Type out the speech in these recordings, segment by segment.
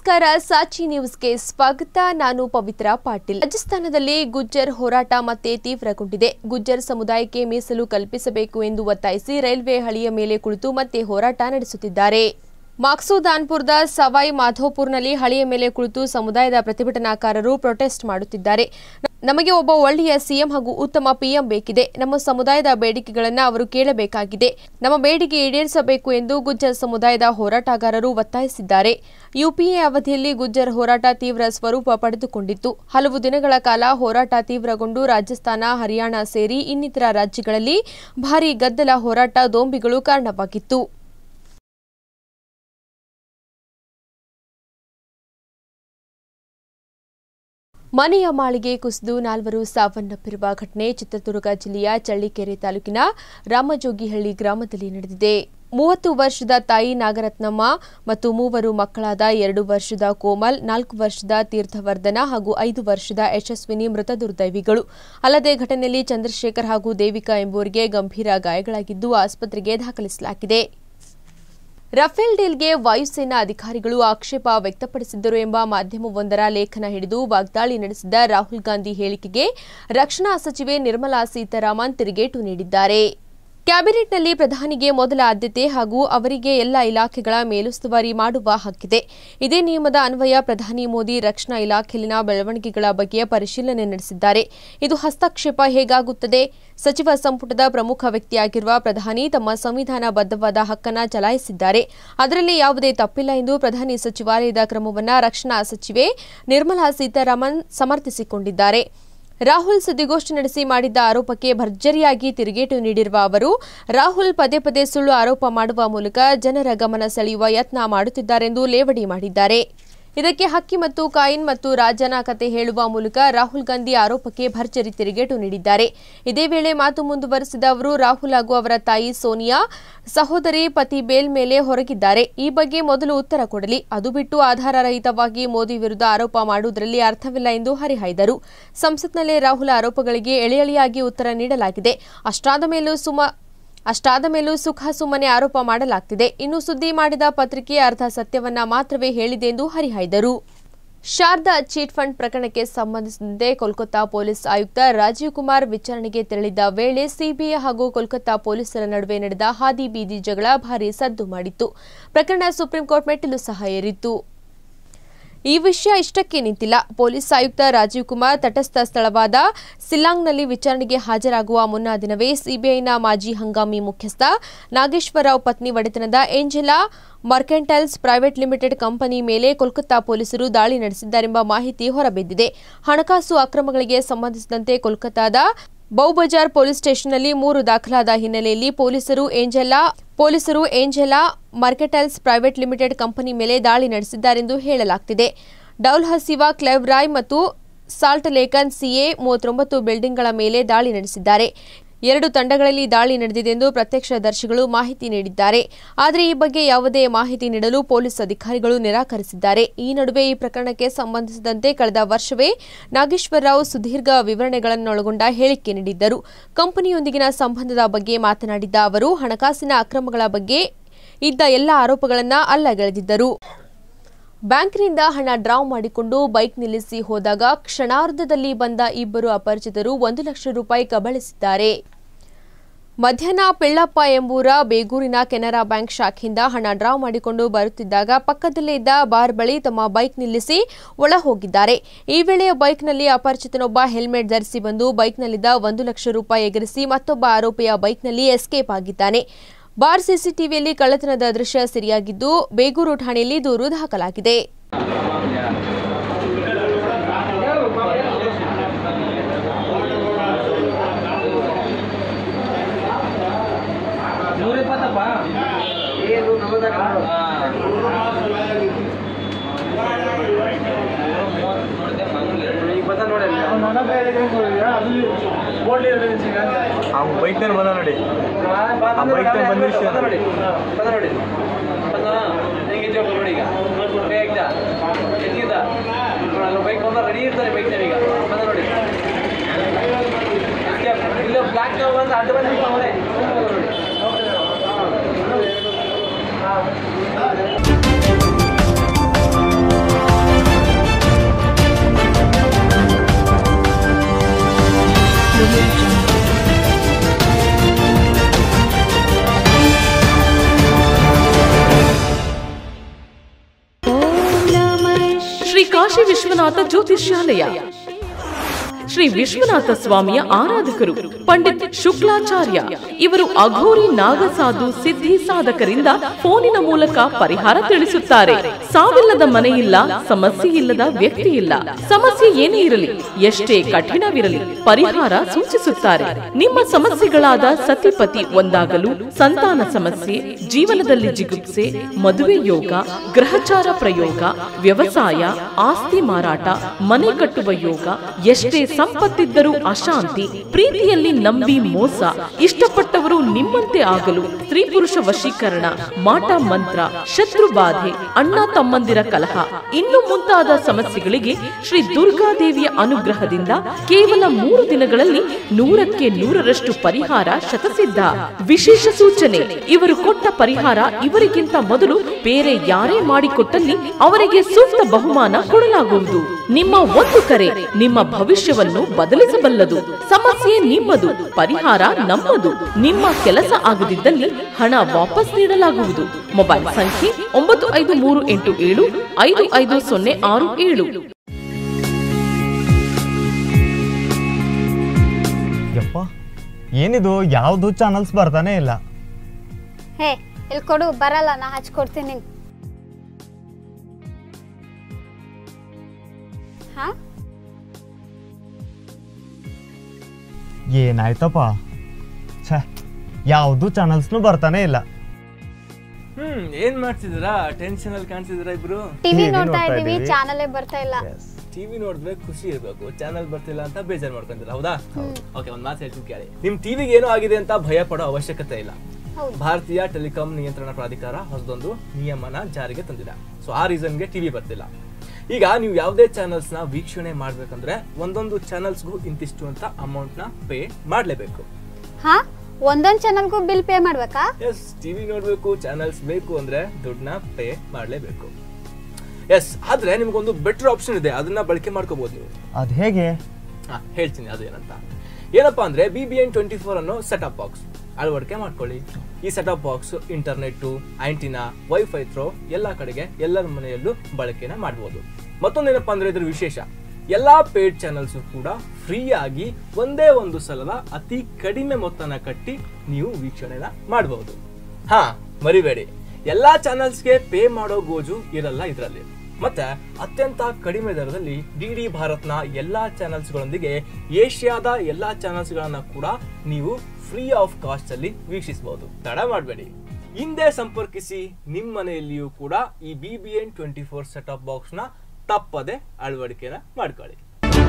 ನಮಸ್ಕಾರ ಸಾಚಿ ನ್ಯೂಸ್ಗೆ ಸ್ವಾಗತ ನಾನು ಪವಿತ್ರ ಪಾಟೀಲ್ ರಾಜಸ್ಥಾನದಲ್ಲಿ ಗುಜ್ಜರ್ ಹೋರಾಟ ಮತ್ತೆ ತೀವ್ರಗೊಂಡಿದೆ ಗುಜ್ಜರ್ ಸಮುದಾಯಕ್ಕೆ ಮೀಸಲು ಕಲ್ಪಿಸಬೇಕು ಎಂದು ಒತ್ತಾಯಿಸಿ ರೈಲ್ವೆ ಹಳಿಯ ಮೇಲೆ ಕುಳಿತು ಮತ್ತೆ ಹೋರಾಟ ನಡೆಸುತ್ತಿದ್ದಾರೆ ಮಾಕ್ಸೂದಾನ್ಪುರದ ಸವಾಯಿ ಮಾಧೋಪುರ್ನಲ್ಲಿ ಹಳಿಯ ಮೇಲೆ ಕುಳಿತು ಸಮುದಾಯದ ಪ್ರತಿಭಟನಾಕಾರರು ಪ್ರೊಟೆಸ್ಟ್ ಮಾಡುತ್ತಿದ್ದಾರೆ ನಮಗೆ ಒಬ್ಬ ಒಳ್ಳೆಯ ಸಿಎಂ ಹಾಗೂ ಉತ್ತಮ ಪಿಎಂ ಬೇಕಿದೆ ನಮ್ಮ ಸಮುದಾಯದ ಬೇಡಿಕೆಗಳನ್ನು ಅವರು ಕೇಳಬೇಕಾಗಿದೆ ನಮ್ಮ ಬೇಡಿಕೆ ಈಡೇರಿಸಬೇಕು ಎಂದು ಗುಜ್ಜರ್ ಸಮುದಾಯದ ಹೋರಾಟಗಾರರು ಒತ್ತಾಯಿಸಿದ್ದಾರೆ ಯುಪಿಎ ಅವಧಿಯಲ್ಲಿ ಗುಜ್ಜರ್ ಹೋರಾಟ ತೀವ್ರ ಸ್ವರೂಪ ಪಡೆದುಕೊಂಡಿತ್ತು ಹಲವು ದಿನಗಳ ಕಾಲ ಹೋರಾಟ ತೀವ್ರಗೊಂಡು ರಾಜಸ್ಥಾನ ಹರಿಯಾಣ ಸೇರಿ ಇನ್ನಿತರ ರಾಜ್ಯಗಳಲ್ಲಿ ಭಾರೀ ಗದ್ದಲ ಹೋರಾಟ ದೋಂಬಿಗಳು ಕಾರಣವಾಗಿತ್ತು ಮನೆಯ ಮಾಳಿಗೆ ಕುಸಿದು ನಾಲ್ವರು ಸಾವನ್ನಪ್ಪಿರುವ ಘಟನೆ ಚಿತ್ರದುರ್ಗ ಜಿಲ್ಲೆಯ ಚಳ್ಳಿಕೆರೆ ತಾಲೂಕಿನ ರಾಮಜೋಗಿಹಳ್ಳಿ ಗ್ರಾಮದಲ್ಲಿ ನಡೆದಿದೆ ಮೂವತ್ತು ವರ್ಷದ ತಾಯಿ ನಾಗರತ್ನಮ್ಮ ಮತ್ತು ಮೂವರು ಮಕ್ಕಳಾದ ಎರಡು ವರ್ಷದ ಕೋಮಲ್ ನಾಲ್ಕು ವರ್ಷದ ತೀರ್ಥವರ್ಧನ ಹಾಗೂ ಐದು ವರ್ಷದ ಯಶಸ್ವಿನಿ ಮೃತ ದುರ್ದೈವಿಗಳು ಅಲ್ಲದೆ ಘಟನೆಯಲ್ಲಿ ಚಂದ್ರಶೇಖರ್ ಹಾಗೂ ದೇವಿಕಾ ಎಂಬುವರಿಗೆ ಗಂಭೀರ ಗಾಯಗಳಾಗಿದ್ದು ಆಸ್ಪತ್ರೆಗೆ ದಾಖಲಿಸಲಾಗಿದೆ ರಫೇಲ್ ಡೀಲ್ಗೆ ವಾಯುಸೇನಾ ಅಧಿಕಾರಿಗಳು ಆಕ್ಷೇಪ ವ್ಯಕ್ತಪಡಿಸಿದ್ದರು ಎಂಬ ಮಾಧ್ಯಮವೊಂದರ ಲೇಖನ ಹಿಡಿದು ವಾಗ್ದಾಳಿ ನಡೆಸಿದ ರಾಹುಲ್ ಗಾಂಧಿ ಹೇಳಿಕೆಗೆ ರಕ್ಷಣಾ ಸಚಿವೆ ನಿರ್ಮಲಾ ಸೀತಾರಾಮನ್ ತಿರುಗೇಟು ನೀಡಿದ್ದಾರೆ ಕ್ಯಾಬಿನೆಟ್ನಲ್ಲಿ ಪ್ರಧಾನಿಗೆ ಮೊದಲ ಆದ್ಯತೆ ಹಾಗೂ ಅವರಿಗೆ ಎಲ್ಲ ಇಲಾಖೆಗಳ ಮೇಲುಸ್ತುವಾರಿ ಮಾಡುವ ಹಕ್ಕಿದೆ ಇದೇ ನಿಯಮದ ಅನ್ವಯ ಪ್ರಧಾನಿ ಮೋದಿ ರಕ್ಷಣಾ ಇಲಾಖೆಯಲ್ಲಿನ ಬೆಳವಣಿಗೆಗಳ ಬಗ್ಗೆ ಪರಿಶೀಲನೆ ನಡೆಸಿದ್ದಾರೆ ಇದು ಹಸ್ತಕ್ಷೇಪ ಹೇಗಾಗುತ್ತದೆ ಸಚಿವ ಸಂಪುಟದ ಪ್ರಮುಖ ವ್ಯಕ್ತಿಯಾಗಿರುವ ಪ್ರಧಾನಿ ತಮ್ಮ ಸಂವಿಧಾನಬದ್ಧವಾದ ಹಕ್ಕನ್ನು ಚಲಾಯಿಸಿದ್ದಾರೆ ಅದರಲ್ಲಿ ಯಾವುದೇ ತಪ್ಪಿಲ್ಲ ಎಂದು ಪ್ರಧಾನಿ ಸಚಿವಾಲಯದ ಕ್ರಮವನ್ನು ರಕ್ಷಣಾ ಸಚಿವೆ ನಿರ್ಮಲಾ ಸೀತಾರಾಮನ್ ಸಮರ್ಥಿಸಿಕೊಂಡಿದ್ದಾರೆ ರಾಹುಲ್ ಸುದ್ದಿಗೋಷ್ಠಿ ನಡೆಸಿ ಮಾಡಿದ್ದ ಆರೋಪಕ್ಕೆ ಭರ್ಜರಿಯಾಗಿ ತಿರುಗೇಟು ನೀಡಿರುವ ಅವರು ರಾಹುಲ್ ಪದೇ ಪದೇ ಸುಳ್ಳು ಆರೋಪ ಮಾಡುವ ಮೂಲಕ ಜನರ ಗಮನ ಸೆಳೆಯುವ ಯತ್ನ ಮಾಡುತ್ತಿದ್ದಾರೆಂದು ಲೇವಡಿ ಮಾಡಿದ್ದಾರೆ ಇದಕ್ಕೆ ಹಕ್ಕಿ ಮತ್ತು ಕಾಯಿನ್ ಮತ್ತು ರಾಜನ ಕತೆ ಹೇಳುವ ಮೂಲಕ ರಾಹುಲ್ ಗಾಂಧಿ ಆರೋಪಕ್ಕೆ ಭರ್ಜರಿ ತಿರುಗೇಟು ನೀಡಿದ್ದಾರೆ ಇದೇ ವೇಳೆ ಮಾತು ಮುಂದುವರೆಸಿದ ಅವರು ರಾಹುಲ್ ಹಾಗೂ ಅವರ ತಾಯಿ ಸೋನಿಯಾ ಸಹೋದರಿ ಪತಿ ಬೇಲ್ ಮೇಲೆ ಹೊರಗಿದ್ದಾರೆ ಈ ಬಗ್ಗೆ ಮೊದಲು ಉತ್ತರ ಕೊಡಲಿ ಅದು ಬಿಟ್ಟು ಆಧಾರರಹಿತವಾಗಿ ಮೋದಿ ವಿರುದ್ಧ ಆರೋಪ ಮಾಡುವುದರಲ್ಲಿ ಅರ್ಥವಿಲ್ಲ ಎಂದು ಹರಿಹಾಯ್ದರು ಸಂಸತ್ನಲ್ಲೇ ರಾಹುಲ್ ಆರೋಪಗಳಿಗೆ ಎಳೆ ಎಳೆಯಾಗಿ ಉತ್ತರ ನೀಡಲಾಗಿದೆ ಅಷ್ಟಾದ ಮೇಲೂ ಸುಮ ಅಷ್ಟಾದ ಮೇಲೂ ಸುಖ ಸುಮ್ಮನೆ ಆರೋಪ ಮಾಡಲಾಗ್ತಿದೆ ಇನ್ನು ಸುದ್ದಿ ಮಾಡಿದ ಪತ್ರಿಕೆ ಅರ್ಧ ಸತ್ಯವನ್ನ ಮಾತ್ರವೇ ಹೇಳಿದೆ ಎಂದು ಹರಿಹಾಯ್ದರು ಶಾರದಾ ಚೀಟ್ ಫಂಡ್ ಪ್ರಕರಣಕ್ಕೆ ಸಂಬಂಧಿಸಿದಂತೆ ಕೋಲ್ಕತ್ತಾ ಪೊಲೀಸ್ ಆಯುಕ್ತ ರಾಜೀವ್ ಕುಮಾರ್ ವಿಚಾರಣೆಗೆ ತೆರಳಿದ್ದ ವೇಳೆ ಸಿಬಿಐ ಹಾಗೂ ಕೋಲ್ಕತ್ತಾ ಪೊಲೀಸರ ನಡುವೆ ನಡೆದ ಹಾದಿ ಬೀದಿ ಜಗಳ ಭಾರೀ ಸದ್ದು ಮಾಡಿತ್ತು ಪ್ರಕರಣ ಸುಪ್ರೀಂ ಕೋರ್ಟ್ ಮೆಟ್ಟಿಲು ಸಹ ಏರಿತ್ತು ಈ ವಿಷಯ ಇಷ್ಟಕ್ಕೆ ನಿಂತಿಲ್ಲ ಪೊಲೀಸ್ ಆಯುಕ್ತ ರಾಜೀವ್ ಕುಮಾರ್ ತಟಸ್ಥ ಸ್ಥಳವಾದ ಸಿಲ್ಲಾಂಗ್ನಲ್ಲಿ ವಿಚಾರಣೆಗೆ ಹಾಜರಾಗುವ ಮುನ್ನಾ ದಿನವೇ ಸಿಬಿಐನ ಮಾಜಿ ಹಂಗಾಮಿ ಮುಖ್ಯಸ್ಥ ನಾಗೇಶ್ವರರಾವ್ ಪತ್ನಿ ಒಡೆತನದ Angela mercantiles private limited company ಮೇಲೆ ಕೋಲ್ಕತ್ತಾ ಪೊಲೀಸರು ದಾಳಿ ನಡೆಸಿದ್ದಾರೆಂಬ ಮಾಹಿತಿ ಹೊರಬಿದ್ದಿದೆ ಹಣಕಾಸು ಅಕ್ರಮಗಳಿಗೆ ಸಂಬಂಧಿಸಿದಂತೆ ಕೋಲ್ಕತ್ತಾದ ಬೌಬಜಾರ್ ಪೊಲೀಸ್ ಸ್ಟೇಷನ್ನಲ್ಲಿ ಮೂರು ದಾಖಲಾದ ಹಿನ್ನೆಲೆಯಲ್ಲಿ ಪೊಲೀಸರು ಏಂಜೆಲಾ ಪೊಲೀಸರು Angela Mercantiles private limited company ಮೇಲೆ ದಾಳಿ ನಡೆಸಿದ್ದಾರೆಂದು ಹೇಳಲಾಗ್ತಿದೆ ಡೌಲ್ ಹಸಿವಾ ಕ್ಲೆವ್ ರಾಯ್ ಮತ್ತು ಸಾಲ್ಟ್ ಲೇಕನ್ ಸಿಎ ಮೂವತ್ತೊಂಬತ್ತು ಬಿಲ್ಡಿಂಗ್ಗಳ ಮೇಲೆ ದಾಳಿ ನಡೆಸಿದ್ದಾರೆ ಎರಡು ತಂಡಗಳಲ್ಲಿ ದಾಳಿ ನಡೆದಿದೆ ಎಂದು ಪ್ರತ್ಯಕ್ಷದರ್ಶಿಗಳು ಮಾಹಿತಿ ನೀಡಿದ್ದಾರೆ ಆದರೆ ಈ ಬಗ್ಗೆ ಯಾವುದೇ ಮಾಹಿತಿ ನೀಡಲು ಪೊಲೀಸ್ ಅಧಿಕಾರಿಗಳು ನಿರಾಕರಿಸಿದ್ದಾರೆ ಈ ನಡುವೆ ಈ ಪ್ರಕರಣಕ್ಕೆ ಸಂಬಂಧಿಸಿದಂತೆ ಕಳೆದ ವರ್ಷವೇ ನಾಗೇಶ್ವರರಾವ್ ಸುದೀರ್ಘ ವಿವರಣೆಗಳನ್ನೊಳಗೊಂಡ ಹೇಳಿಕೆ ನೀಡಿದ್ದರು ಕಂಪನಿಯೊಂದಿಗಿನ ಸಂಬಂಧದ ಬಗ್ಗೆ ಮಾತನಾಡಿದ್ದ ಅವರು ಹಣಕಾಸಿನ ಅಕ್ರಮಗಳ ಬಗ್ಗೆ ಇದ್ದ ಎಲ್ಲ ಆರೋಪಗಳನ್ನು ಅಲ್ಲಗೆಳೆದಿದ್ದರು ಬ್ಯಾಂಕ್ನಿಂದ ಹಣ ಡ್ರಾ ಮಾಡಿಕೊಂಡು ಬೈಕ್ ನಿಲ್ಲಿಸಿ ಹೋದಾಗ ಕ್ಷಣಾರ್ಧದಲ್ಲಿ ಬಂದ ಇಬ್ಬರು ಅಪರಿಚಿತರು ಒಂದು ಲಕ್ಷ ರೂಪಾಯಿ ಕಬಳಿಸಿದ್ದಾರೆ ಮಧ್ಯಾಹ್ನ ಪಿಳ್ಳಪ್ಪ ಎಂಬೂರ ಬೇಗೂರಿನ ಕೆನರಾ ಬ್ಯಾಂಕ್ ಶಾಖೆಯಿಂದ ಹಣ ಡ್ರಾ ಮಾಡಿಕೊಂಡು ಬರುತ್ತಿದ್ದಾಗ ಪಕ್ಕದಲ್ಲೇ ಇದ್ದ ಬಾರ್ ಬಳಿ ತಮ್ಮ ಬೈಕ್ ನಿಲ್ಲಿಸಿ ಒಳ ಹೋಗಿದ್ದಾರೆ ಈ ವೇಳೆ ಬೈಕ್ನಲ್ಲಿ ಅಪರಿಚಿತನೊಬ್ಬ ಹೆಲ್ಮೆಟ್ ಧರಿಸಿ ಬಂದು ಬೈಕ್ನಲ್ಲಿದ್ದ ಒಂದು ಲಕ್ಷ ರೂಪಾಯಿ ಎಗರಿಸಿ ಮತ್ತೊಬ್ಬ ಆರೋಪಿಯ ಬೈಕ್ನಲ್ಲಿ ಎಸ್ಕೇಪ್ ಆಗಿದ್ದಾನೆ ಬಾರ್ ಸಿಸಿಟಿವಿಯಲ್ಲಿ ಕಳ್ಳತನದ ದೃಶ್ಯ ಸೆರೆಯಾಗಿದ್ದು ಬೇಗೂರು ಠಾಣೆಯಲ್ಲಿ ದೂರು ದಾಖಲಾಗಿದೆ ನೂರ ಇಪ್ಪತ್ತಪ್ಪ ಏನು ನಮ್ಮದಾಗ ಈಗ ಬತ್ತ ನೋಡಿ ಅವ್ನು ಬೈಕ್ನಲ್ಲಿ ಬಂದ ನೋಡಿ ಆ bike ನಲ್ಲಿ ಬಂದಿದ್ದು ಬತ್ತ ನೋಡಿ ಬತ್ತ ನೋಡಿ ಬತ್ತ ಹೆಂಗಿದ್ಯೋ ನೋಡಿ ಈಗ ಕೈ ಹಾಕ್ದ ಎತ್ತಿದ ಬೈಕ್ ಬಂದ ರೆಡಿ ಇರ್ತಾರೆ ಬೈಕ್ ಈಗ ಬಂದ ನೋಡಿ ಇಲ್ಲ ಬ್ಲಾಕ್ ಬಂದು ಅಡ್ಡ ಬಂದು ಅವನೇ ನೋಡಿ ಕಾಶಿ ವಿಶ್ವನಾಥ ಜ್ಯೋತಿಷ್ಯಾಲಯ ಶ್ರೀ ವಿಶ್ವನಾಥ ಸ್ವಾಮಿಯ ಆರಾಧಕರು ಪಂಡಿತ್ ಶುಕ್ಲಾಚಾರ್ಯ ಇವರು ಅಘೋರಿ ನಾಗಸಾಧು ಸಿದ್ಧಿ ಸಾಧಕರಿಂದ ಫೋನಿನ ಮೂಲಕ ಪರಿಹಾರ ತಿಳಿಸುತ್ತಾರೆ ಸಾವಿಲ್ಲದ ಮನೆ ಇಲ್ಲ ಸಮಸ್ಯೆ ಇಲ್ಲದ ವ್ಯಕ್ತಿ ಇಲ್ಲ ಸಮಸ್ಯೆ ಏನೇ ಇರಲಿ ಎಷ್ಟೇ ಕಠಿಣವಿರಲಿ ಪರಿಹಾರ ಸೂಚಿಸುತ್ತಾರೆ ನಿಮ್ಮ ಸಮಸ್ಯೆಗಳಾದ ಸತಿಪತಿ ಒಂದಾಗಲು ಸಂತಾನ ಸಮಸ್ಯೆ ಜೀವನದಲ್ಲಿ ಜಿಗುಪ್ಸೆ ಮದುವೆ ಯೋಗ ಗ್ರಹಚಾರ ಪ್ರಯೋಗ ವ್ಯವಸಾಯ ಆಸ್ತಿ ಮಾರಾಟ ಮನೆ ಕಟ್ಟುವ ಯೋಗ ಎಷ್ಟೇ ಸಂಪತ್ತಿದ್ದರೂ ಅಶಾಂತಿ ಪ್ರೀತಿಯಲ್ಲಿ ನಂಬಿ ಮೋಸ ಇಷ್ಟಪಟ್ಟವರು ನಿಮ್ಮಂತೆ ಆಗಲು ಸ್ತ್ರೀ ಪುರುಷ ವಶೀಕರಣ ಮಾಟ ಮಂತ್ರ ಶತ್ರು ಬಾಧೆ ಅಣ್ಣ ತಮ್ಮಂದಿರ ಕಲಹ ಇನ್ನು ಮುಂತಾದ ಸಮಸ್ಯೆಗಳಿಗೆ ಶ್ರೀ ದುರ್ಗಾದೇವಿಯ ಅನುಗ್ರಹದಿಂದ ಕೇವಲ ಮೂರು ದಿನಗಳಲ್ಲಿ ನೂರಕ್ಕೆ ನೂರರಷ್ಟು ಪರಿಹಾರ ಶತಸಿದ್ಧ ವಿಶೇಷ ಸೂಚನೆ ಇವರು ಕೊಟ್ಟ ಪರಿಹಾರ ಇವರಿಗಿಂತ ಮೊದಲು ಬೇರೆ ಯಾರೇ ಮಾಡಿಕೊಟ್ಟಲ್ಲಿ ಅವರಿಗೆ ಸೂಕ್ತ ಬಹುಮಾನ ಕೊಡಲಾಗುವುದು ನಿಮ್ಮ ಒಂದು ಕರೆ ನಿಮ್ಮ ಭವಿಷ್ಯವನ್ನು ಬದಲಿಸಬಲ್ಲದು ಸಮಸ್ಯೆ ನಿಮ್ಮದು ಪರಿಹಾರ ನಮ್ಮದು ನಿಮ್ಮ ಕೆಲಸ ಆಗದಿದ್ದಲ್ಲಿ ಹಣ ವಾಪಸ್ ನೀಡಲಾಗುವುದು ಮೊಬೈಲ್ ಸಂಖ್ಯೆ ಒಂಬತ್ತು ಐದು ಮೂರು ಎಂಟು ಏಳು ಐದು ಐದು ಸೊನ್ನೆ ಆರು ಏಳು ಯಪ್ಪ ಏನಿದು ಯಾವುದು ಚಾನಲ್ಸ್ ಬರ್ತಾನೆ ಇಲ್ಲ ಹೇ ಇಲ್ಲಿ ಕೊಡು ಬರಲ್ಲ ನಾ ಹಚ್ಕೊಡ್ತೀನಿ ನಿಂಗೆ ಹಾ ಏನಾಯ್ತಪ್ಪ ಛೇ ಯಾವುದು ಚಾನಲ್ಸ್ನು ಬರ್ತಾನೆ ಇಲ್ಲ ಹ್ಮ್ ಏನ್ ಮಾಡ್ತಿದ್ದೀರಾ ಟೆನ್ಷನ್ ಅಲ್ಲಿ ಕಾಣಿಸಿದಿರಾ ಇಬ್ರು ಟಿವಿ TV ನೋಡ್ತಾ ನೋಡ್ತಾ ಇದೀವಿ ಇದೀವಿ. ಚಾನಲೇ ಬರ್ತಾ ಇಲ್ಲ ಟಿವಿ ನೋಡಿದ್ರೆ ಖುಷಿ ಇರಬೇಕು ಚಾನಲ್ ಬರ್ತಿಲ್ಲ ಅಂತ ಬೇಜಾರ್ ಮಾಡ್ಕೊಂತೀರ ಹೌದಾ ಓಕೆ ಒಂದ್ ಮಾತು ಹೇಳ್ತೀನಿ ಕೇಳಿ ನಿಮ್ ಟಿವಿಗೆ ಏನೋ ಆಗಿದೆ ಅಂತ ಭಯ ಪಡೋ ಅವಶ್ಯಕತೆ ಇಲ್ಲ ಹೌದು. ಭಾರತೀಯ ಟೆಲಿಕಾಂ ನಿಯಂತ್ರಣ ಪ್ರಾಧಿಕಾರ ಹೊಸದೊಂದು ನಿಯಮನ ಜಾರಿಗೆ ತಂದಿದೆ ಸೊ ಆ ರೀಸನ್ಗೆ ಟಿವಿ ಬರ್ತಿಲ್ಲ ಈಗ ನೀವು ಯಾವುದೇ ಚಾನಲ್ಸ್ ನ ವೀಕ್ಷಣೆ ಮಾಡ್ಬೇಕಂದ್ರೆ ಒಂದೊಂದು ಚಾನಲ್ಸ್ಗೂ ಇಂತಿಷ್ಟು ಅಂತ ಅಮೌಂಟ್ ನ ಪೇ ಮಾಡ್ಲೇಬೇಕು ಹಾ ಒಂದೊಂದ್ ಚಾನಲ್ಗೂ ಬಿಲ್ ಪೇ ಮಾಡ್ಬೇಕಾ ಎಸ್ ಟಿವಿ ನೋಡ್ಬೇಕು ಚಾನಲ್ಸ್ ಬೇಕು ಅಂದ್ರೆ ದುಡ್ಡನ್ನ ಪೇ ಮಾಡ್ಲೇಬೇಕು ಎಸ್ ಆದ್ರೆ ನಿಮ್ಗೊಂದು ಬೆಟರ್ ಆಪ್ಷನ್ ಇದೆ ಅದನ್ನ ಬಳಕೆ ಮಾಡ್ಕೋಬಹುದು ನೀವು ಅದು ಹೇಗೆ ಹಾ ಹೇಳ್ತೀನಿ ಅದು ಏನಂತ ಏನಪ್ಪಾ ಅಂದ್ರೆ B B N twenty four ಅನ್ನೋ ಸೆಟಪ್ ಬಾಕ್ಸ್ ಅಳವಡಿಕೆ ಮಾಡ್ಕೊಳ್ಳಿ ಈ setup box internet antenna WiFi through ಎಲ್ಲಾ ಕಡೆಗೆ ಎಲ್ಲರ ಮನೆಯಲ್ಲೂ ಬಳಕೆನ ಮಾಡಬಹುದು ಮತ್ತೊಂದೇನಪ್ಪಾ ಅಂದ್ರೆ ಇದ್ರ ವಿಶೇಷ ಎಲ್ಲಾ ಪೇಡ್ ಚಾನಲ್ಸ್ ಕೂಡ ಫ್ರೀ ಆಗಿ ಒಂದೇ ಒಂದು ಸಲದ ಅತಿ ಕಡಿಮೆ ಮೊತ್ತನ ಕಟ್ಟಿ ನೀವು ವೀಕ್ಷಣೆನ ಮಾಡಬಹುದು ಹಾ ಮರಿಬೇಡಿ ಎಲ್ಲಾ ಚಾನಲ್ಸ್ಗೆ ಪೇ ಮಾಡೋ ಗೋಜು ಇರಲ್ಲ ಇದರಲ್ಲಿ ಮತ್ತೆ ಅತ್ಯಂತ ಕಡಿಮೆ ದರದಲ್ಲಿ ಡಿ ಡಿ ಭಾರತ್ನ ಎಲ್ಲಾ ಚಾನಲ್ಸ್ ಗಳೊಂದಿಗೆ ಏಷ್ಯಾದ ಎಲ್ಲಾ ಚಾನಲ್ಸ್ ಗಳನ್ನ ಕೂಡ ನೀವು ಫ್ರೀ ಆಫ್ ಕಾಸ್ಟ್ ಅಲ್ಲಿ ವೀಕ್ಷಿಸಬಹುದು ತಡ ಮಾಡಬೇಡಿ ಹಿಂದೆ ಸಂಪರ್ಕಿಸಿ ನಿಮ್ಮ ಮನೆಯಲ್ಲಿಯೂ ಕೂಡ ಈ B B N twenty four set top box ನ ತಪ್ಪದೆ ಅಳವಡಿಕೆನ ಮಾಡ್ಕೊಳ್ಳಿ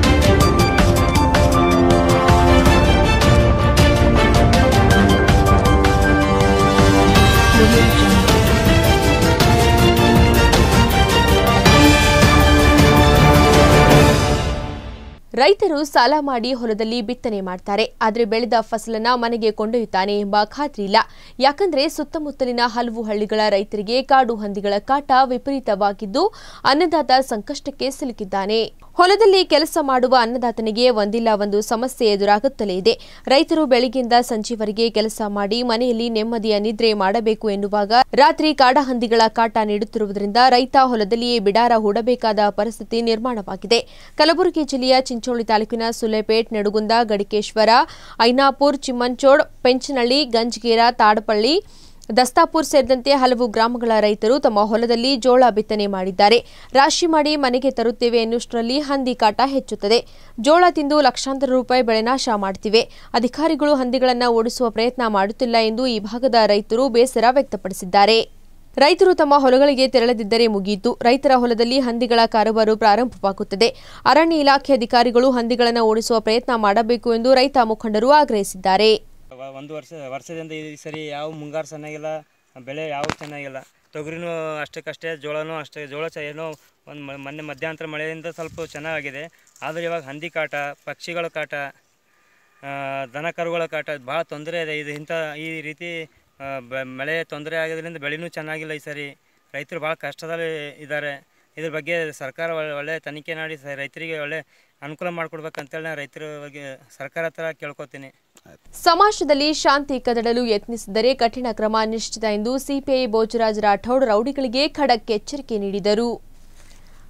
ರೈತರು ಸಾಲ ಮಾಡಿ ಹೊಲದಲ್ಲಿ ಬಿತ್ತನೆ ಮಾಡ್ತಾರೆ ಆದರೆ ಬೆಳೆದ ಫಸಲನ್ನ ಮನೆಗೆ ಕೊಂಡೊಯ್ಯುತ್ತಾನೆ ಎಂಬ ಖಾತ್ರಿ ಇಲ್ಲ ಯಾಕಂದ್ರೆ ಸುತ್ತಮುತ್ತಲಿನ ಹಲವು ಹಳ್ಳಿಗಳ ರೈತರಿಗೆ ಕಾಡು ಹಂದಿಗಳ ಕಾಟ ವಿಪರೀತವಾಗಿದ್ದು ಅನ್ನದಾತ ಸಂಕಷ್ಟಕ್ಕೆ ಸಿಲುಕಿದ್ದಾನೆ ಹೊಲದಲ್ಲಿ ಕೆಲಸ ಮಾಡುವ ಅನ್ನದಾತನಿಗೆ ಒಂದಿಲ್ಲ ಒಂದು ಸಮಸ್ಯೆ ಎದುರಾಗುತ್ತಲೇ ಇದೆ ರೈತರು ಬೆಳಗ್ಗೆಯಿಂದ ಸಂಜೆವರೆಗೆ ಕೆಲಸ ಮಾಡಿ ಮನೆಯಲ್ಲಿ ನೆಮ್ಮದಿಯ ನಿದ್ರೆ ಮಾಡಬೇಕು ಎನ್ನುವಾಗ ರಾತ್ರಿ ಕಾಡಹಂದಿಗಳ ಕಾಟ ನೀಡುತ್ತಿರುವುದರಿಂದ ರೈತ ಹೊಲದಲ್ಲಿಯೇ ಬಿಡಾರ ಹೂಡಬೇಕಾದ ಪರಿಸ್ಥಿತಿ ನಿರ್ಮಾಣವಾಗಿದೆ ಕಲಬುರಗಿ ಜಿಲ್ಲೆಯ ಚಿಂಚೋಳಿ ತಾಲೂಕಿನ ಸುಲೆಪೇಟ್ ನಡುಗುಂದ ಗಡಿಕೇಶ್ವರ ಐನಾಪುರ್ ಚಿಮ್ಮಂಚೋಡ್ ಪೆಂಚನಹಳ್ಳಿ ಗಂಜಗೇರ ತಾಡಪಳ್ಳಿ ದಸ್ತಾಪುರ್ ಸೇರಿದಂತೆ ಹಲವು ಗ್ರಾಮಗಳ ರೈತರು ತಮ್ಮ ಹೊಲದಲ್ಲಿ ಜೋಳ ಬಿತ್ತನೆ ಮಾಡಿದ್ದಾರೆ ರಾಶಿ ಮಾಡಿ ಮನೆಗೆ ತರುತ್ತೇವೆ ಎನ್ನುಷ್ಟರಲ್ಲಿ ಹಂದಿ ಕಾಟ ಹೆಚ್ಚುತ್ತದೆ ಜೋಳ ತಿಂದು ಲಕ್ಷಾಂತರ ರೂಪಾಯಿ ಬೆಳೆ ನಾಶ ಮಾಡುತ್ತಿವೆ ಅಧಿಕಾರಿಗಳು ಹಂದಿಗಳನ್ನು ಓಡಿಸುವ ಪ್ರಯತ್ನ ಮಾಡುತ್ತಿಲ್ಲ ಎಂದು ಈ ಭಾಗದ ರೈತರು ಬೇಸರ ವ್ಯಕ್ತಪಡಿಸಿದ್ದಾರೆ ರೈತರು ತಮ್ಮ ಹೊಲಗಳಿಗೆ ತೆರಳದಿದ್ದರೆ ಮುಗಿಯಿತು ರೈತರ ಹೊಲದಲ್ಲಿ ಹಂದಿಗಳ ಕಾರುಬಾರು ಪ್ರಾರಂಭವಾಗುತ್ತದೆ ಅರಣ್ಯ ಇಲಾಖೆ ಅಧಿಕಾರಿಗಳು ಹಂದಿಗಳನ್ನು ಓಡಿಸುವ ಪ್ರಯತ್ನ ಮಾಡಬೇಕು ಎಂದು ರೈತ ಮುಖಂಡರು ಆಗ್ರಹಿಸಿದ್ದಾರೆ ವ- ಒಂದು ವರ್ಷ ವರ್ಷದಿಂದ ಈ ಸರಿ ಯಾವ ಮುಂಗಾರು ಚೆನ್ನಾಗಿಲ್ಲ ಬೆಳೆ ಯಾವ ಚೆನ್ನಾಗಿಲ್ಲ ತೊಗರಿನೂ ಅಷ್ಟಕ್ಕಷ್ಟೇ ಜೋಳನೂ ಅಷ್ಟೇ ಜೋಳ ಚ ಏನೋ ಒಂದು ಮೊನ್ನೆ ಮಧ್ಯಾಂತರ ಮಳೆಯಿಂದ ಸ್ವಲ್ಪ ಚೆನ್ನಾಗಿದೆ ಆದರೆ ಇವಾಗ ಹಂದಿ ಕಾಟ ಪಕ್ಷಿಗಳ ಕಾಟ ಆ, ದನ ಕರುಗಳ ಕಾಟ ಭಾಳ ತೊಂದರೆ ಇದೆ ಇದು ಇಂಥ ಈ ರೀತಿ ಆ, ಬ- ಮಳೆ ತೊಂದರೆ ಆಗೋದ್ರಿಂದ ಬೆಳೆನೂ ಚೆನ್ನಾಗಿಲ್ಲ ಈ ಸರಿ ರೈತರು ಭಾಳ ಕಷ್ಟದಲ್ಲಿ ಇದ್ದಾರೆ ಇದ್ರ ಬಗ್ಗೆ ಸರ್ಕಾರ ಒಳ್ಳೆ ಒಳ್ಳೆ ತನಿಖೆ ಮಾಡಿ ಸ ರೈತರಿಗೆ ಒಳ್ಳೆ ಅನುಕೂಲ ಮಾಡಿಕೊಡ್ಬೇಕಂತೇಳಿ ನಾನು ರೈತರ ಬಗ್ಗೆ ಸರ್ಕಾರ ಹತ್ರ ಕೇಳ್ಕೊತೀನಿ ಸಮಾಜದಲ್ಲಿ ಶಾಂತಿ ಕದಡಲು ಯತ್ನಿಸಿದರೆ ಕಠಿಣ ಕ್ರಮ ನಿಶ್ಚಿತ ಎಂದು ಸಿಪಿಐ ಬೋಜರಾಜ್ ರಾಠೌಡ್ ರೌಡಿಗಳಿಗೆ ಖಡಕ್ ಎಚ್ಚರಿಕೆ ನೀಡಿದರು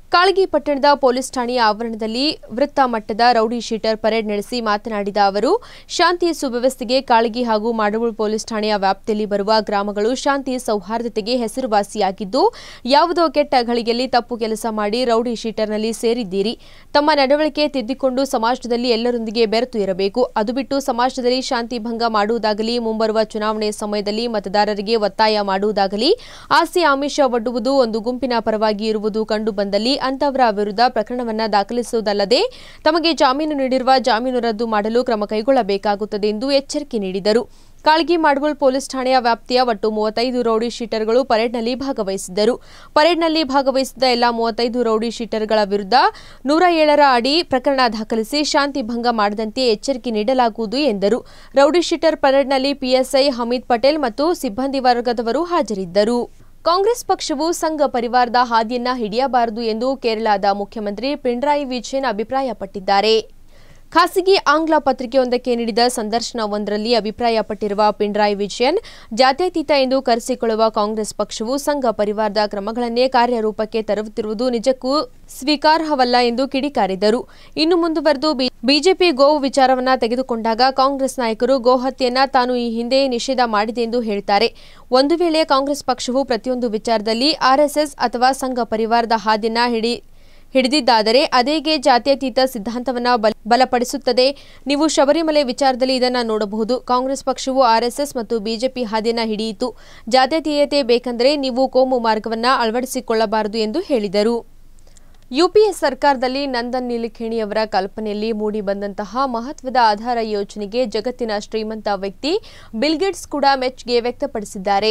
ಕಾಳಗಿ ಪಟ್ಟಣದ ಪೊಲೀಸ್ ಠಾಣೆಯ ಆವರಣದಲ್ಲಿ ವೃತ್ತ ಮಟ್ಟದ ರೌಡಿ ಶೀಟರ್ ಪರೇಡ್ ನಡೆಸಿ ಮಾತನಾಡಿದ ಅವರು ಶಾಂತಿ ಸುವ್ಯವಸ್ಥೆಗೆ ಕಾಳಗಿ ಹಾಗೂ ಮಾಡಮೂಳು ಪೊಲೀಸ್ ಠಾಣೆಯ ವ್ಯಾಪ್ತಿಯಲ್ಲಿ ಬರುವ ಗ್ರಾಮಗಳು ಶಾಂತಿ ಸೌಹಾರ್ದತೆಗೆ ಹೆಸರುವಾಸಿಯಾಗಿದ್ದು ಯಾವುದೋ ಕೆಟ್ಟ ಘಳಿಗೆಯಲ್ಲಿ ತಪ್ಪು ಕೆಲಸ ಮಾಡಿ ರೌಡಿ ಶೀಟರ್ನಲ್ಲಿ ಸೇರಿದ್ದೀರಿ ತಮ್ಮ ನಡವಳಿಕೆ ತಿದ್ದಿಕೊಂಡು ಸಮಾಜದಲ್ಲಿ ಎಲ್ಲರೊಂದಿಗೆ ಬೆರೆತು ಇರಬೇಕು ಅದು ಬಿಟ್ಟು ಸಮಾಜದಲ್ಲಿ ಶಾಂತಿ ಭಂಗ ಮಾಡುವುದಾಗಲಿ ಮುಂಬರುವ ಚುನಾವಣೆ ಸಮಯದಲ್ಲಿ ಮತದಾರರಿಗೆ ಒತ್ತಾಯ ಮಾಡುವುದಾಗಲಿ ಆಸೆ ಆಮಿಷ ಒಡ್ಡುವುದು ಒಂದು ಗುಂಪಿನ ಪರವಾಗಿ ಇರುವುದು ಕಂಡುಬಂದಲ್ಲಿ ಅಂತವರ ವಿರುದ್ಧ ಪ್ರಕರಣವನ್ನ ದಾಖಲಿಸುವುದಲ್ಲದೆ ತಮಗೆ ಜಾಮೀನು ನೀಡಿರುವ ಜಾಮೀನು ರದ್ದು ಮಾಡಲು ಕ್ರಮ ಕೈಗೊಳ್ಳಬೇಕಾಗುತ್ತದೆ ಎಂದು ಎಚ್ಚರಿಕೆ ನೀಡಿದರು ಕಾಳಗಿ ಮಾಡವಲ್ ಪೊಲೀಸ್ ಠಾಣೆಯ ವ್ಯಾಪ್ತಿಯ ಒಟ್ಟು ಮೂವತ್ತೈದು ರೌಡಿ ಶೀಟರ್ಗಳು ಪರೇಡ್ನಲ್ಲಿ ಭಾಗವಹಿಸಿದ್ದರು ಪರೇಡ್ನಲ್ಲಿ ಭಾಗವಹಿಸಿದ ಎಲ್ಲಾ ಮೂವತ್ತೈದು ರೌಡಿ ಶೀಟರ್ಗಳ ವಿರುದ್ಧ ನೂರ ಏಳರ ಅಡಿ ಪ್ರಕರಣ ದಾಖಲಿಸಿ ಶಾಂತಿ ಭಂಗ ಮಾಡದಂತೆ ಎಚ್ಚರಿಕೆ ನೀಡಲಾಗುವುದು ಎಂದರು ರೌಡಿ ಶೀಟರ್ ಪರೇಡ್ನಲ್ಲಿ ಪಿಎಸ್ಐ ಹಮೀದ್ ಪಟೇಲ್ ಮತ್ತು ಸಿಬ್ಬಂದಿ ವರ್ಗದವರು ಹಾಜರಿದ್ದರು ಕಾಂಗ್ರೆಸ್ ಪಕ್ಷವು ಸಂಘ ಪರಿವಾರದ ಹಾದಿಯನ್ನ ಹಿಡಿಯಬಾರದು ಎಂದು ಕೇರಳದ ಮುಖ್ಯಮಂತ್ರಿ ಪಿಣರಾಯಿ ವಿಜಯನ್ ಅಭಿಪ್ರಾಯಪಟ್ಟಿದ್ದಾರೆ ಖಾಸಗಿ ಆಂಗ್ಲ ಪತ್ರಿಕೆಯೊಂದಕ್ಕೆ ನೀಡಿದ ಸಂದರ್ಶನವೊಂದರಲ್ಲಿ ಅಭಿಪ್ರಾಯಪಟ್ಟಿರುವ ಪಿಣರಾಯಿ ವಿಜಯನ್ ಜಾತ್ಯತೀತ ಎಂದು ಕರೆಸಿಕೊಳ್ಳುವ ಕಾಂಗ್ರೆಸ್ ಪಕ್ಷವು ಸಂಘ ಪರಿವಾರದ ಕ್ರಮಗಳನ್ನೇ ಕಾರ್ಯರೂಪಕ್ಕೆ ತರುತ್ತಿರುವುದು ನಿಜಕ್ಕೂ ಸ್ವೀಕಾರ್ಹವಲ್ಲ ಎಂದು ಕಿಡಿಕಾರಿದರು ಇನ್ನು ಮುಂದುವರೆದು ಬಿ- ಬಿಜೆಪಿ ಗೋವು ವಿಚಾರವನ್ನ ತೆಗೆದುಕೊಂಡಾಗ ಕಾಂಗ್ರೆಸ್ ನಾಯಕರು ಗೋಹತ್ಯೆಯನ್ನ ತಾನು ಈ ಹಿಂದೆ ನಿಷೇಧ ಮಾಡಿದೆ ಎಂದು ಹೇಳ್ತಾರೆ ಒಂದು ವೇಳೆ ಕಾಂಗ್ರೆಸ್ ಪಕ್ಷವು ಪ್ರತಿಯೊಂದು ವಿಚಾರದಲ್ಲಿ ಆರ್ಎಸ್ಎಸ್ ಅಥವಾ ಸಂಘ ಪರಿವಾರದ ಹಾದಿಯನ್ನ ಹಿಡಿ ಹಿಡಿದಿದ್ದಾದರೆ ಅದೇಗೆ ಜಾತ್ಯತೀತ ಸಿದ್ಧಾಂತವನ್ನ ಬಲ- ಬಲಪಡಿಸುತ್ತದೆ ನೀವು ಶಬರಿಮಲೆ ವಿಚಾರದಲ್ಲಿ ಇದನ್ನ ನೋಡಬಹುದು ಕಾಂಗ್ರೆಸ್ ಪಕ್ಷವು ಆರ್ಎಸ್ಎಸ್ ಮತ್ತು ಬಿಜೆಪಿ ಹಾದಿಯನ್ನ ಹಿಡಿಯಿತು ಜಾತ್ಯತೀಯತೆ ಬೇಕೆಂದರೆ ನೀವು ಕೋಮು ಮಾರ್ಗವನ್ನ ಅಳವಡಿಸಿಕೊಳ್ಳಬಾರದು ಎಂದು ಹೇಳಿದರು ಯುಪಿಎ ಸರ್ಕಾರದಲ್ಲಿ ನಂದನ್ ನೀಲಖೇಣಿಯವರ ಕಲ್ಪನೆಯಲ್ಲಿ ಮೂಡಿಬಂದಂತಹ ಮಹತ್ವದ ಆಧಾರ ಯೋಜನೆಗೆ ಜಗತ್ತಿನ ಶ್ರೀಮಂತ ವ್ಯಕ್ತಿ ಬಿಲ್ಗೇಟ್ಸ್ ಕೂಡ ಮೆಚ್ಚುಗೆ ವ್ಯಕ್ತಪಡಿಸಿದ್ದಾರೆ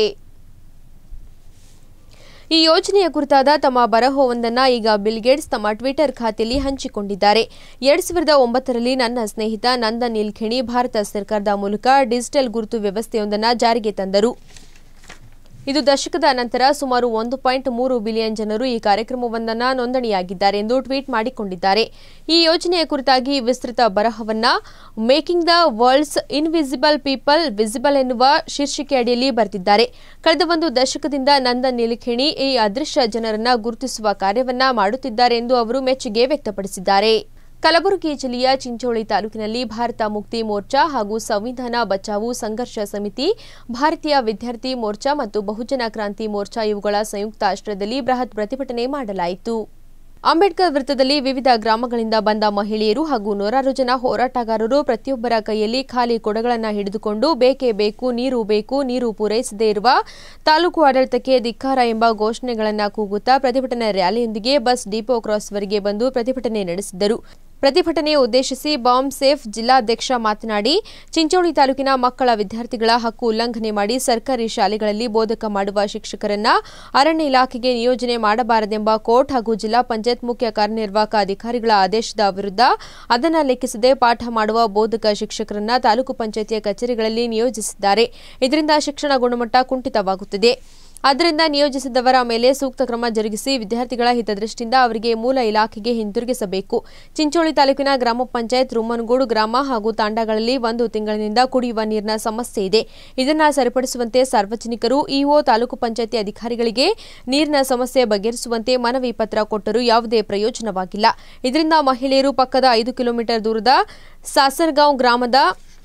ಈ ಯೋಜನೆಯ ಕುರಿತಾದ ತಮ್ಮ ಬರಹವೊಂದನ್ನು ಈಗ ಬಿಲ್ಗೇಟ್ಸ್ ತಮ್ಮ ಟ್ವಿಟರ್ ಖಾತೆಯಲ್ಲಿ ಹಂಚಿಕೊಂಡಿದ್ದಾರೆ ಎರಡ್ ಸಾವಿರದ ಒಂಬತ್ತರಲ್ಲಿ ನನ್ನ ಸ್ನೇಹಿತ ನಂದನ್ ನೀಲ್ಖೇಣಿ ಭಾರತ ಸರ್ಕಾರದ ಮೂಲಕ ಡಿಜಿಟಲ್ ಗುರುತು ವ್ಯವಸ್ಥೆಯೊಂದನ್ನು ಜಾರಿಗೆ ತಂದರು ಇದು ದಶಕದ ನಂತರ ಸುಮಾರು ಒಂದು ಪಾಯಿಂಟ್ ಮೂರು ಬಿಲಿಯನ್ ಜನರು ಈ ಕಾರ್ಯಕ್ರಮವೊಂದನ್ನು ನೋಂದಣಿಯಾಗಿದ್ದಾರೆ ಎಂದು ಟ್ವೀಟ್ ಮಾಡಿಕೊಂಡಿದ್ದಾರೆ ಈ ಯೋಜನೆಯ ಕುರಿತಾಗಿ ವಿಸ್ತೃತ ಬರಹವನ್ನ making the world's invisible people visible ಎನ್ನುವ ಶೀರ್ಷಿಕೆ ಅಡಿಯಲ್ಲಿ ಬರೆದಿದ್ದಾರೆ ಕಳೆದ ಒಂದು ದಶಕದಿಂದ ನಂದನ್ ನೀಲಖೇಣಿ ಈ ಅದೃಶ್ಯ ಜನರನ್ನ ಗುರುತಿಸುವ ಕಾರ್ಯವನ್ನ ಮಾಡುತ್ತಿದ್ದಾರೆ ಎಂದು ಅವರು ಮೆಚ್ಚುಗೆ ವ್ಯಕ್ತಪಡಿಸಿದ್ದಾರೆ ಕಲಬುರಗಿ ಜಿಲ್ಲೆಯ ಚಿಂಚೋಳಿ ತಾಲೂಕಿನಲ್ಲಿ ಭಾರತ ಮುಕ್ತಿ ಮೋರ್ಚಾ ಹಾಗೂ ಸಂವಿಧಾನ ಬಚಾವು ಸಂಘರ್ಷ ಸಮಿತಿ ಭಾರತೀಯ ವಿದ್ಯಾರ್ಥಿ ಮೋರ್ಚಾ ಮತ್ತು ಬಹುಜನ ಕ್ರಾಂತಿ ಮೋರ್ಚಾ ಇವುಗಳ ಸಂಯುಕ್ತ ಆಶ್ರಯದಲ್ಲಿ ಬೃಹತ್ ಪ್ರತಿಭಟನೆ ಮಾಡಲಾಯಿತು ಅಂಬೇಡ್ಕರ್ ವೃತ್ತದಲ್ಲಿ ವಿವಿಧ ಗ್ರಾಮಗಳಿಂದ ಬಂದ ಮಹಿಳೆಯರು ಹಾಗೂ ನೂರಾರು ಜನ ಹೋರಾಟಗಾರರು ಪ್ರತಿಯೊಬ್ಬರ ಕೈಯಲ್ಲಿ ಖಾಲಿ ಕೊಡಗಳನ್ನು ಹಿಡಿದುಕೊಂಡು ಬೇಕೇ ಬೇಕು ನೀರು ಬೇಕು ನೀರು ಪೂರೈಸದೇ ಇರುವ ತಾಲೂಕು ಆಡಳಿತಕ್ಕೆ ಧಿಕ್ಕಾರ ಎಂಬ ಘೋಷಣೆಗಳನ್ನು ಕೂಗುತ್ತಾ ಪ್ರತಿಭಟನಾ ರ್ಯಾಲಿಯೊಂದಿಗೆ ಬಸ್ ಡಿಪೋ ಕ್ರಾಸ್ವರೆಗೆ ಬಂದು ಪ್ರತಿಭಟನೆ ನಡೆಸಿದರು ಪ್ರತಿಭಟನೆ ಉದ್ದೇಶಿಸಿ ಬಾಂಬ್ ಸೇಫ್ ಜಿಲ್ಲಾಧ್ಯಕ್ಷ ಮಾತನಾಡಿ ಚಿಂಚೋಳಿ ತಾಲೂಕಿನ ಮಕ್ಕಳ ವಿದ್ಯಾರ್ಥಿಗಳ ಹಕ್ಕು ಉಲ್ಲಂಘನೆ ಮಾಡಿ ಸರ್ಕಾರಿ ಶಾಲೆಗಳಲ್ಲಿ ಬೋಧಕ ಮಾಡುವ ಶಿಕ್ಷಕರನ್ನ ಅರಣ್ಯ ಇಲಾಖೆಗೆ ನಿಯೋಜನೆ ಮಾಡಬಾರದೆಂಬ ಕೋರ್ಟ್ ಹಾಗೂ ಜಿಲ್ಲಾ ಪಂಚಾಯತ್ ಮುಖ್ಯ ಕಾರ್ಯನಿರ್ವಾಹಕ ಅಧಿಕಾರಿಗಳ ಆದೇಶದ ವಿರುದ್ಧ ಅದನ್ನ ಲೆಕ್ಕಿಸದೆ ಪಾಠ ಮಾಡುವ ಬೋಧಕ ಶಿಕ್ಷಕರನ್ನ ತಾಲೂಕು ಪಂಚಾಯತಿಯ ಕಚೇರಿಗಳಲ್ಲಿ ನಿಯೋಜಿಸಿದ್ದಾರೆ ಇದರಿಂದ ಶಿಕ್ಷಣ ಗುಣಮಟ್ಟ ಕುಂಠಿತವಾಗುತ್ತಿದೆ ಆದ್ದರಿಂದ ನಿಯೋಜಿಸಿದವರ ಮೇಲೆ ಸೂಕ್ತ ಕ್ರಮ ಜರುಗಿಸಿ ವಿದ್ಯಾರ್ಥಿಗಳ ಹಿತದೃಷ್ಟಿಯಿಂದ ಅವರಿಗೆ ಮೂಲ ಇಲಾಖೆಗೆ ಹಿಂತಿರುಗಿಸಬೇಕು ಚಿಂಚೋಳಿ ತಾಲೂಕಿನ ಗ್ರಾಮ ಪಂಚಾಯತ್ ರುಮ್ಮನಗೂಡು ಗ್ರಾಮ ಹಾಗೂ ತಾಂಡಗಳಲ್ಲಿ ಒಂದು ತಿಂಗಳಿನಿಂದ ಕುಡಿಯುವ ನೀರಿನ ಸಮಸ್ಯೆ ಇದೆ ಇದನ್ನು ಸರಿಪಡಿಸುವಂತೆ ಸಾರ್ವಜನಿಕರು ಇಒ ತಾಲೂಕು ಪಂಚಾಯತಿ ಅಧಿಕಾರಿಗಳಿಗೆ ನೀರಿನ ಸಮಸ್ಯೆ ಬಗೆಹರಿಸುವಂತೆ ಮನವಿ ಪತ್ರ ಕೊಟ್ಟರೂ ಯಾವುದೇ ಪ್ರಯೋಜನವಾಗಿಲ್ಲ ಇದರಿಂದ ಮಹಿಳೆಯರು ಪಕ್ಕದ ಐದು ಕಿಲೋಮೀಟರ್ ದೂರದ ಸಾಸರ್ಗಾಂವ್ ಗ್ರಾಮದ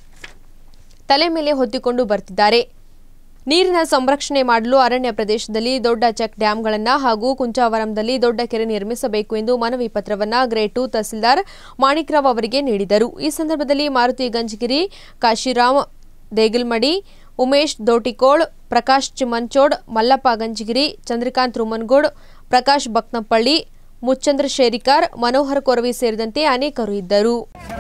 ತಲೆ ಮೇಲೆ ಹೊತ್ತಿಕೊಂಡು ಬರ್ತಿದ್ದಾರೆ ನೀರಿನ ಸಂರಕ್ಷಣೆ ಮಾಡಲು ಅರಣ್ಯ ಪ್ರದೇಶದಲ್ಲಿ ದೊಡ್ಡ ಚೆಕ್ ಡ್ಯಾಂಗಳನ್ನು ಹಾಗೂ ಕುಂಚಾವರಂದಲ್ಲಿ ದೊಡ್ಡ ಕೆರೆ ನಿರ್ಮಿಸಬೇಕು ಎಂದು ಮನವಿ ಪತ್ರವನ್ನು ಗ್ರೇಡ್ ಟು ತಹಸೀಲ್ದಾರ್ ಮಾಣಿಕ್ರಾವ್ ಅವರಿಗೆ ನೀಡಿದರು ಈ ಸಂದರ್ಭದಲ್ಲಿ ಮಾರುತಿ ಗಂಜಗಿರಿ ಕಾಶಿರಾಮ್ ದೇಗಿಲ್ಮಡಿ ಉಮೇಶ್ ದೋಟಿಕೋಳ್ ಪ್ರಕಾಶ್ ಚಿಮನ್ಚೋಡ್ ಮಲ್ಲಪ್ಪ ಗಂಜಗಿರಿ ಚಂದ್ರಕಾಂತ್ ರುಮನ್ಗೋಡ್ ಪ್ರಕಾಶ್ ಬಕ್ನಪ್ಪಳ್ಳಿ ಮುಚ್ಚಂದ್ರ ಶೇರಿಕಾರ್ ಮನೋಹರ್ ಕೊರವಿ ಸೇರಿದಂತೆ ಅನೇಕರು ಇದ್ದರು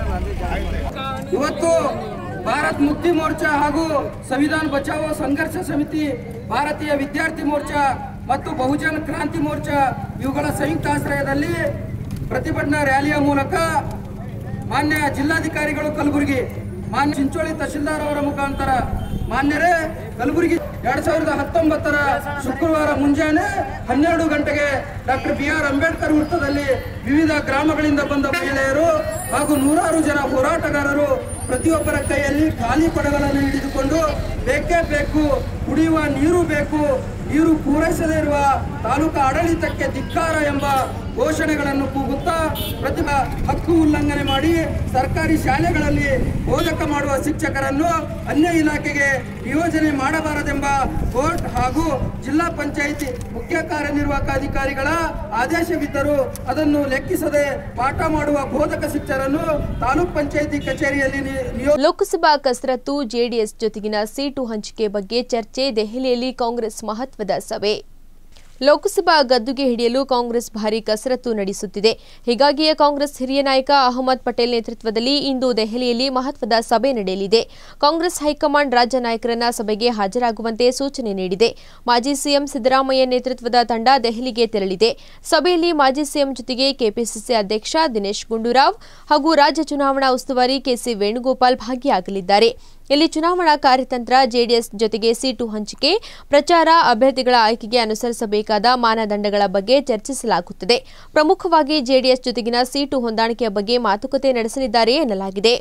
ಇವತ್ತು ಭಾರತ್ ಮುಕ್ತಿ ಮೋರ್ಚಾ ಹಾಗೂ ಸಂವಿಧಾನ ಬಚಾವೋ ಸಂಘರ್ಷ ಸಮಿತಿ ಭಾರತೀಯ ವಿದ್ಯಾರ್ಥಿ ಮೋರ್ಚಾ ಮತ್ತು ಬಹುಜನ ಕ್ರಾಂತಿ ಮೋರ್ಚಾ ಇವುಗಳ ಸಂಯುಕ್ತ ಆಶ್ರಯದಲ್ಲಿ ಪ್ರತಿಭಟನಾ ರ್ಯಾಲಿಯ ಮೂಲಕ ಮಾನ್ಯ ಜಿಲ್ಲಾಧಿಕಾರಿಗಳು ಕಲಬುರಗಿ ಮಾನ್ಯ ಚಿಂಚೋಳಿ ತಹಶೀಲ್ದಾರ್ ಅವರ ಮುಖಾಂತರ ಮಾನ್ಯರೇ ಕಲಬುರಗಿ ಎರಡ್ ಸಾವಿರದ ಹತ್ತೊಂಬತ್ತರ ಶುಕ್ರವಾರ ಮುಂಜಾನೆ ಹನ್ನೆರಡು ಗಂಟೆಗೆ ಡಾಕ್ಟರ್ ಬಿ ಆರ್ ಅಂಬೇಡ್ಕರ್ ವೃತ್ತದಲ್ಲಿ ವಿವಿಧ ಗ್ರಾಮಗಳಿಂದ ಬಂದ ಮಹಿಳೆಯರು ಹಾಗೂ ನೂರಾರು ಜನ ಹೋರಾಟಗಾರರು ಪ್ರತಿಯೊಬ್ಬರ ಕೈಯಲ್ಲಿ ಖಾಲಿ ಕೊಡಗಳನ್ನು ಹಿಡಿದುಕೊಂಡು ಬೇಕೇ ಬೇಕು ಕುಡಿಯುವ ನೀರು ಬೇಕು ನೀರು ಪೂರೈಸದೇ ಇರುವ ತಾಲೂಕು ಆಡಳಿತಕ್ಕೆ ಧಿಕ್ಕಾರ ಎಂಬ ಘೋಷಣೆಗಳನ್ನು ಕೂಗುತ್ತಾ ಪ್ರತಿಭಾ ಹಕ್ಕು ಉಲ್ಲಂಘನೆ ಮಾಡಿ ಸರ್ಕಾರಿ ಶಾಲೆಗಳಲ್ಲಿ ಬೋಧಕ ಮಾಡುವ ಶಿಕ್ಷಕರನ್ನು ಅನ್ಯ ಇಲಾಖೆಗೆ ನಿಯೋಜನೆ ಮಾಡಬಾರದೆಂಬ ಕೋರ್ಟ್ ಹಾಗೂ ಜಿಲ್ಲಾ ಪಂಚಾಯಿತಿ ಮುಖ್ಯ ಕಾರ್ಯನಿರ್ವಾಹಕ ಅಧಿಕಾರಿಗಳ ಆದೇಶವಿದ್ದರೂ ಅದನ್ನು ಲೆಕ್ಕಿಸದೆ ಪಾಠ ಮಾಡುವ ಬೋಧಕ ಶಿಕ್ಷಕರನ್ನು ತಾಲೂಕ್ ಪಂಚಾಯಿತಿ ಕಚೇರಿಯಲ್ಲಿ ನಿ- ನಿಯೋ ಲೋಕಸಭಾ ಕಸರತ್ತು ಜೆಡಿಎಸ್ ಜೊತೆಗಿನ ಸೀಟು ಹಂಚಿಕೆ ಬಗ್ಗೆ ಚರ್ಚೆ ದೆಹಲಿಯಲ್ಲಿ ಕಾಂಗ್ರೆಸ್ ಮಹತ್ವದ ಸಭೆ ಲೋಕಸಭಾ ಗದ್ದುಗೆ ಹಿಡಿಯಲು ಕಾಂಗ್ರೆಸ್ ಭಾರಿ ಕಸರತ್ತು ನಡೆಸುತ್ತಿದೆ ಹೀಗಾಗಿಯೇ ಕಾಂಗ್ರೆಸ್ ಹಿರಿಯ ನಾಯಕ ಅಹಮದ್ ಪಟೇಲ್ ನೇತೃತ್ವದಲ್ಲಿ ಇಂದು ದೆಹಲಿಯಲ್ಲಿ ಮಹತ್ವದ ಸಭೆ ನಡೆಯಲಿದೆ ಕಾಂಗ್ರೆಸ್ ಹೈಕಮಾಂಡ್ ರಾಜ್ಯ ನಾಯಕರನ್ನ ಸಭೆಗೆ ಹಾಜರಾಗುವಂತೆ ಸೂಚನೆ ನೀಡಿದೆ ಮಾಜಿ ಸಿಎಂ ಸಿದ್ದರಾಮಯ್ಯ ನೇತೃತ್ವದ ತಂಡ ದೆಹಲಿಗೆ ತೆರಳಿದೆ ಸಭೆಯಲ್ಲಿ ಮಾಜಿ ಸಿಎಂ ಜೊತೆಗೆ ಕೆಪಿಸಿಸಿ ಅಧ್ಯಕ್ಷ ದಿನೇಶ್ ಗುಂಡೂರಾವ್ ಹಾಗೂ ರಾಜ್ಯ ಚುನಾವಣಾ ಉಸ್ತುವಾರಿ ಕೆಸಿ ವೇಣುಗೋಪಾಲ್ ಭಾಗಿಯಾಗಲಿದ್ದಾರೆ ಇಲ್ಲಿ ಚುನಾವಣಾ ಕಾರ್ಯತಂತ್ರ ಜೆಡಿಎಸ್ ಜೊತೆಗೆ ಸೀಟು ಹಂಚಿಕೆ ಪ್ರಚಾರ ಅಭ್ಯರ್ಥಿಗಳ ಆಯ್ಕೆಗೆ ಅನುಸರಿಸಬೇಕಾದ ಮಾನದಂಡಗಳ ಬಗ್ಗೆ ಚರ್ಚಿಸಲಾಗುತ್ತದೆ ಪ್ರಮುಖವಾಗಿ ಜೆಡಿಎಸ್ ಜೊತೆಗಿನ ಸೀಟು ಹೊಂದಾಣಿಕೆಯ ಬಗ್ಗೆ ಮಾತುಕತೆ ನಡೆಸಲಿದ್ದಾರೆ ಎನ್ನಲಾಗಿದೆ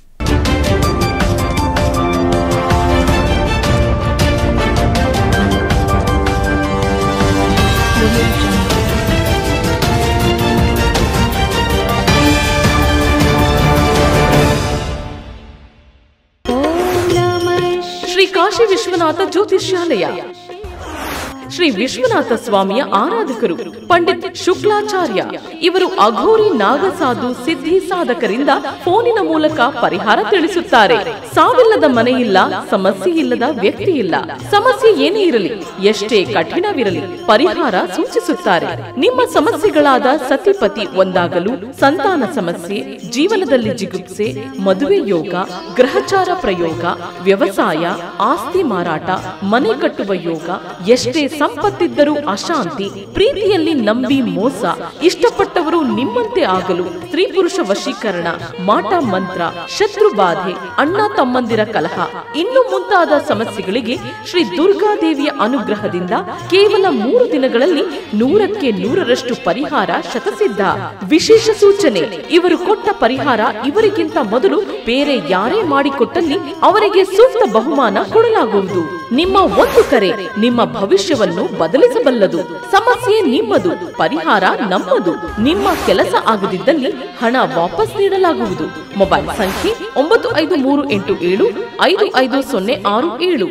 ಶ್ರೀ ಕಾಶಿ ವಿಶ್ವನಾಥ ಜ್ಯೋತಿಷ್ಯಾಲಯ ಶ್ರೀ ವಿಶ್ವನಾಥ ಸ್ವಾಮಿಯ ಆರಾಧಕರು ಪಂಡಿತ್ ಶುಕ್ಲಾಚಾರ್ಯ ಇವರು ಅಘೋರಿ ನಾಗಸಾಧು ಸಿದ್ಧಿ ಸಾಧಕರಿಂದ ಫೋನಿನ ಮೂಲಕ ಪರಿಹಾರ ತಿಳಿಸುತ್ತಾರೆ ಸಾವಿಲ್ಲದ ಮನೆಯಿಲ್ಲ ಸಮಸ್ಯೆ ಇಲ್ಲದ ವ್ಯಕ್ತಿ ಇಲ್ಲ ಸಮಸ್ಯೆ ಏನೇ ಇರಲಿ ಎಷ್ಟೇ ಕಠಿಣವಿರಲಿ ಪರಿಹಾರ ಸೂಚಿಸುತ್ತಾರೆ ನಿಮ್ಮ ಸಮಸ್ಯೆಗಳಾದ ಸತಿಪತಿ ಒಂದಾಗಲು ಸಂತಾನ ಸಮಸ್ಯೆ ಜೀವನದಲ್ಲಿ ಜಿಗುಪ್ಸೆ ಮದುವೆ ಯೋಗ ಗ್ರಹಚಾರ ಪ್ರಯೋಗ ವ್ಯವಸಾಯ ಆಸ್ತಿ ಮಾರಾಟ ಮನೆ ಕಟ್ಟುವ ಯೋಗ ಎಷ್ಟೇ ಸಂಪತ್ತಿದ್ದರೂ ಅಶಾಂತಿ ಪ್ರೀತಿಯಲ್ಲಿ ನಂಬಿ ಮೋಸ ಇಷ್ಟಪಟ್ಟವರು ನಿಮ್ಮಂತೆ ಆಗಲು ಸ್ತ್ರೀ ಪುರುಷ ವಶೀಕರಣ ಮಾಟ ಮಂತ್ರ ಶತ್ರು ಬಾಧೆ ಅಣ್ಣ ತಮ್ಮಂದಿರ ಕಲಹ ಇನ್ನು ಮುಂತಾದ ಸಮಸ್ಯೆಗಳಿಗೆ ಶ್ರೀ ದುರ್ಗಾದೇವಿಯ ಅನುಗ್ರಹದಿಂದ ಕೇವಲ ಮೂರು ದಿನಗಳಲ್ಲಿ ನೂರಕ್ಕೆ ನೂರರಷ್ಟು ಪರಿಹಾರ ಶತಸಿದ್ಧ ವಿಶೇಷ ಸೂಚನೆ ಇವರು ಕೊಟ್ಟ ಪರಿಹಾರ ಇವರಿಗಿಂತ ಮೊದಲು ಬೇರೆ ಯಾರೇ ಮಾಡಿಕೊಟ್ಟಲ್ಲಿ ಅವರಿಗೆ ಸೂಕ್ತ ಬಹುಮಾನ ಕೊಡಲಾಗುವುದು ನಿಮ್ಮ ಒಂದು ಕರೆ ನಿಮ್ಮ ಭವಿಷ್ಯವನ್ನು ಬದಲಿಸಬಲ್ಲದು ಸಮಸ್ಯೆ ನಿಮ್ಮದು ಪರಿಹಾರ ನಮ್ಮದು ನಿಮ್ಮ ಕೆಲಸ ಆಗದಿದ್ದಲ್ಲಿ ಹಣ ವಾಪಸ್ ನೀಡಲಾಗುವುದು ಮೊಬೈಲ್ ಸಂಖ್ಯೆ ಒಂಬತ್ತು ಐದು ಮೂರು ಎಂಟು ಏಳು ಐದು ಐದು ಸೊನ್ನೆ ಆರು ಏಳು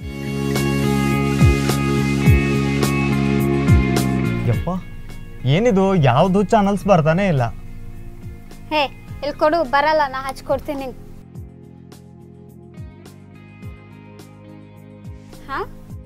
ಯಪ್ಪ ಏನಿದು ಯಾವುದು ಚಾನಲ್ಸ್ ಬರ್ತಾನೆ ಇಲ್ಲ ಹೇ ಇಲ್ಲಿ ಕೊಡು ಬರಲ್ಲ ನಾ ಹಚ್ಕೊಡ್ತೀನಿ ಹಾ